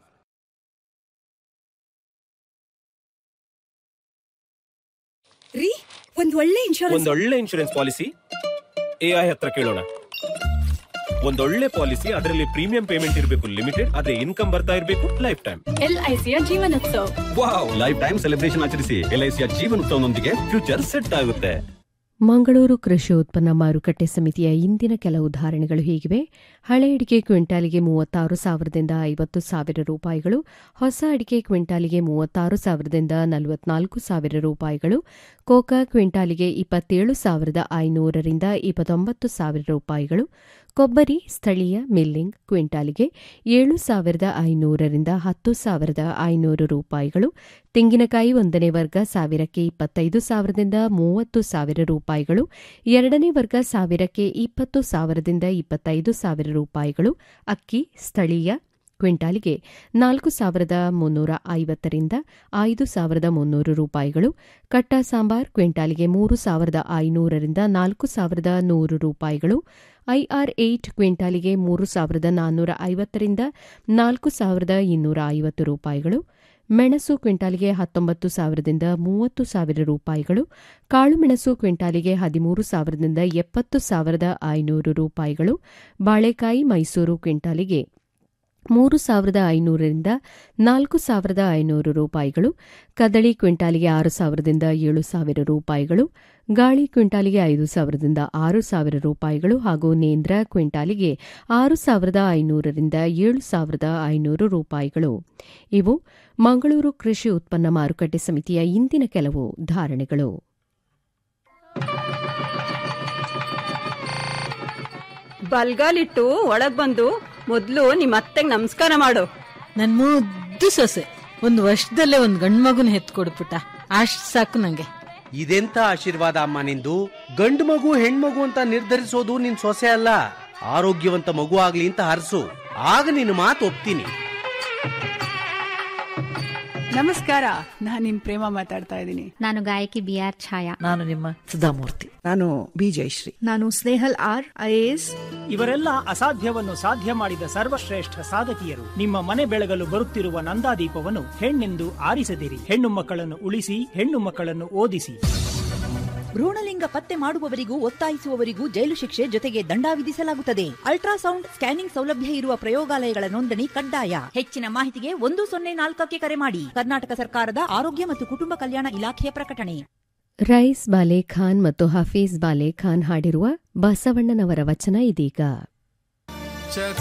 ರೀ ಒಂದ್ ಒಳ್ಳೆ ಇನ್ಶೂರೆನ್ಸ್ ಒಂದೊಳ್ಳೆ ಇನ್ಶೂರೆನ್ಸ್ ಪಾಲಿಸಿ ಎಐ ಹತ್ರ ಕೇಳೋಣ ಒಂದೊಳ್ಳೆ ಪಾಲಿಸಿ ಅದರಲ್ಲಿ ಪ್ರೀಮಿಯಂ ಪೇಮೆಂಟ್ ಇರಬೇಕು ಲಿಮಿಟೆಡ್ ಅದೇ ಇನ್ಕಮ್ ಬರ್ತಾ ಇರಬೇಕು ಲೈಫ್ ಟೈಮ್ ಎಲ್ಐಸಿಯ Jeevan Utsav wow lifetime celebration ಆಚರಿಸಿ ಎಲ್ಐಸಿಯ ಜೀವನೋತ್ಸವನೊಂದಿಗೆ ಫ್ಯೂಚರ್ ಸೆಟ್ ಆಗುತ್ತೆ ಮಂಗಳೂರು ಕೃಷಿ ಉತ್ಪನ್ನ ಮಾರುಕಟ್ಟೆ ಸಮಿತಿಯ ಇಂದಿನ ಕೆಲ ಉದಾಹರಣೆಗಳು ಹೀಗಿವೆ ಹಳೆ ಅಡಿಕೆ ಕ್ವಿಂಟಾಲಿಗೆ ಮೂವತ್ತಾರು ಸಾವಿರದಿಂದ ಐವತ್ತು ಸಾವಿರ ರೂಪಾಯಿಗಳು ಹೊಸ ಅಡಿಕೆ ಕ್ವಿಂಟಾಲಿಗೆ ಮೂವತ್ತಾರು ಸಾವಿರದಿಂದ ನಲವತ್ನಾಲ್ಕು ಸಾವಿರ ರೂಪಾಯಿಗಳು ಕೋಕಾ ಕ್ವಿಂಟಾಲಿಗೆ ಇಪ್ಪತ್ತೇಳು ಸಾವಿರದ ಐನೂರರಿಂದ ಇಪ್ಪತ್ತೊಂಬತ್ತು ಸಾವಿರ ರೂಪಾಯಿಗಳು ಕೊಬ್ಬರಿ ಸ್ಥಳೀಯ ಮಿಲ್ಲಿಂಗ್ ಕ್ವಿಂಟಾಲಿಗೆ ಏಳು ಸಾವಿರದ ಐನೂರರಿಂದ ಹತ್ತು ಸಾವಿರದ ಐನೂರು ರೂಪಾಯಿಗಳು ತೆಂಗಿನಕಾಯಿ ಒಂದನೇ ವರ್ಗ ಸಾವಿರಕ್ಕೆ ಇಪ್ಪತ್ತೈದು ಸಾವಿರದಿಂದ ಮೂವತ್ತು ಸಾವಿರ ರೂಪಾಯಿಗಳು ಎರಡನೇ ವರ್ಗ ಸಾವಿರಕ್ಕೆ ಇಪ್ಪತ್ತು ಸಾವಿರದಿಂದ ಇಪ್ಪತ್ತೈದು ಸಾವಿರ ರೂಪಾಯಿಗಳು ಅಕ್ಕಿ ಸ್ಥಳೀಯ ಕ್ವಿಂಟಾಲಿಗೆ ನಾಲ್ಕು ಸಾವಿರದ ಮುನ್ನೂರ ಐವತ್ತರಿಂದ ಐದು ಸಾವಿರದ ಮುನ್ನೂರು ರೂಪಾಯಿಗಳು ಕಟ್ಟ ಸಾಂಬಾರ್ ಕ್ವಿಂಟಾಲಿಗೆ ಮೂರು ಸಾವಿರದ ಐನೂರರಿಂದ ನಾಲ್ಕು ಸಾವಿರದ ನೂರು ರೂಪಾಯಿಗಳು ಐಆರ್ ಏಟ್ ಕ್ವಿಂಟಾಲಿಗೆ ಮೂರು ಸಾವಿರದ ನಾನ್ನೂರ ಐವತ್ತರಿಂದ ನಾಲ್ಕು ಸಾವಿರದ ಇನ್ನೂರ ಐವತ್ತು ರೂಪಾಯಿಗಳು ಮೆಣಸು ಕ್ವಿಂಟಾಲಿಗೆ ಹತ್ತೊಂಬತ್ತು ಸಾವಿರದಿಂದ ಮೂವತ್ತು ಸಾವಿರ ರೂಪಾಯಿಗಳು ಕಾಳುಮೆಣಸು ಕ್ವಿಂಟಾಲಿಗೆ ಹದಿಮೂರು ಸಾವಿರದಿಂದ ಎಪ್ಪತ್ತು ಸಾವಿರದ ಐನೂರು ರೂಪಾಯಿಗಳು ಬಾಳೆಕಾಯಿ ಮೈಸೂರು ಕ್ವಿಂಟಾಲಿಗೆ ಮೂರು ಸಾವಿರದ ಐನೂರರಿಂದ ನಾಲ್ಕು ಸಾವಿರದ ಐನೂರು ರೂಪಾಯಿಗಳು ಕದಳಿ ಕ್ವಿಂಟಾಲಿಗೆ ಆರು ಸಾವಿರದಿಂದ ಏಳು ಸಾವಿರ ರೂಪಾಯಿಗಳು ಗಾಳಿ ಕ್ವಿಂಟಾಲಿಗೆ ಐದು ಸಾವಿರದಿಂದ ಆರು ಸಾವಿರ ರೂಪಾಯಿಗಳು ಹಾಗೂ ನೇಂದ್ರ ಕ್ವಿಂಟಾಲಿಗೆ ಆರು ಸಾವಿರದ ಐನೂರರಿಂದ ಏಳು ಸಾವಿರದ ಐನೂರು ರೂಪಾಯಿಗಳು ಇವು ಮಂಗಳೂರು ಕೃಷಿ ಉತ್ಪನ್ನ ಮಾರುಕಟ್ಟೆ ಸಮಿತಿಯ ಇಂದಿನ ಕೆಲವು ಧಾರಣೆಗಳು ಬಲ್ಗಾಲಿಟ್ಟು ಒಳಗ್ ಬಂದು ಮೊದ್ಲು ನಿಮ್ಮ ಅತ್ತೆಗ್ ನಮಸ್ಕಾರ ಮಾಡು ನನ್ ಮುದ್ದು ಸೊಸೆ ಒಂದ್ ವರ್ಷದಲ್ಲೇ ಒಂದ್ ಗಂಡ್ ಮಗುನ ಹೆತ್ಕೊಡ್ಬಿಟ್ಟ ಅಷ್ಟ್ ಸಾಕು ನಂಗೆ ಇದೆಂತ ಆಶೀರ್ವಾದ ಅಮ್ಮ ನಿಂದು ಗಂಡು ಮಗು ಹೆಣ್ಮಗು ಅಂತ ನಿರ್ಧರಿಸೋದು ನಿನ್ ಸೊಸೆ ಅಲ್ಲ ಆರೋಗ್ಯವಂತ ಮಗು ಆಗ್ಲಿ ಅಂತ ಹರಸು ಆಗ ನಿನ್ನ ಮಾತು ಒಪ್ತೀನಿ ನಮಸ್ಕಾರ ನಾನ್ ನಿಮ್ ಪ್ರೇಮ ಮಾತಾಡ್ತಾ ಇದ್ದೀನಿ ನಾನು ಗಾಯಕಿ ಬಿ ಆರ್ ಛಾಯಾ ನಾನು ನಿಮ್ಮ ಸುಧಾಮೂರ್ತಿ ನಾನು ಬಿ ಜಯಶ್ರೀ ನಾನು ಸ್ನೇಹಲ್ ಆರ್ ಐಎಎಸ್ ಇವರೆಲ್ಲ ಅಸಾಧ್ಯವನ್ನು ಸಾಧ್ಯ ಮಾಡಿದ ಸರ್ವಶ್ರೇಷ್ಠ ಸಾಧಕಿಯರು ನಿಮ್ಮ ಮನೆ ಬೆಳಗಲು ಬರುತ್ತಿರುವ ನಂದಾದೀಪವನ್ನು ಹೆಣ್ಣೆಂದು ಆರಿಸದಿರಿ ಹೆಣ್ಣು ಮಕ್ಕಳನ್ನು ಉಳಿಸಿ ಹೆಣ್ಣು ಮಕ್ಕಳನ್ನು ಓದಿಸಿ ಭ್ರೂಣಲಿಂಗ ಪತ್ತೆ ಮಾಡುವವರಿಗೂ ಒತ್ತಾಯಿಸುವವರಿಗೂ ಜೈಲು ಶಿಕ್ಷೆ ಜೊತೆಗೆ ದಂಡ ವಿಧಿಸಲಾಗುತ್ತದೆ ಅಲ್ಟ್ರಾಸೌಂಡ್ ಸ್ಕ್ಯಾನಿಂಗ್ ಸೌಲಭ್ಯ ಇರುವ ಪ್ರಯೋಗಾಲಯಗಳ ನೋಂದಣಿ ಕಡ್ಡಾಯ ಹೆಚ್ಚಿನ ಮಾಹಿತಿಗೆ ಒಂದು ಸೊನ್ನೆ ನಾಲ್ಕಕ್ಕೆ ಕರೆ ಮಾಡಿ ಕರ್ನಾಟಕ ಸರ್ಕಾರದ ಆರೋಗ್ಯ ಮತ್ತು ಕುಟುಂಬ ಕಲ್ಯಾಣ ಇಲಾಖೆಯ ಪ್ರಕಟಣೆ ರೈಸ್ ಬಾಲೆ ಖಾನ್ ಮತ್ತು ಹಫೀಜ್ ಬಾಲೆ ಖಾನ್ ಹಾಡಿರುವ ಬಸವಣ್ಣನವರ ವಚನ ಇದೀಗ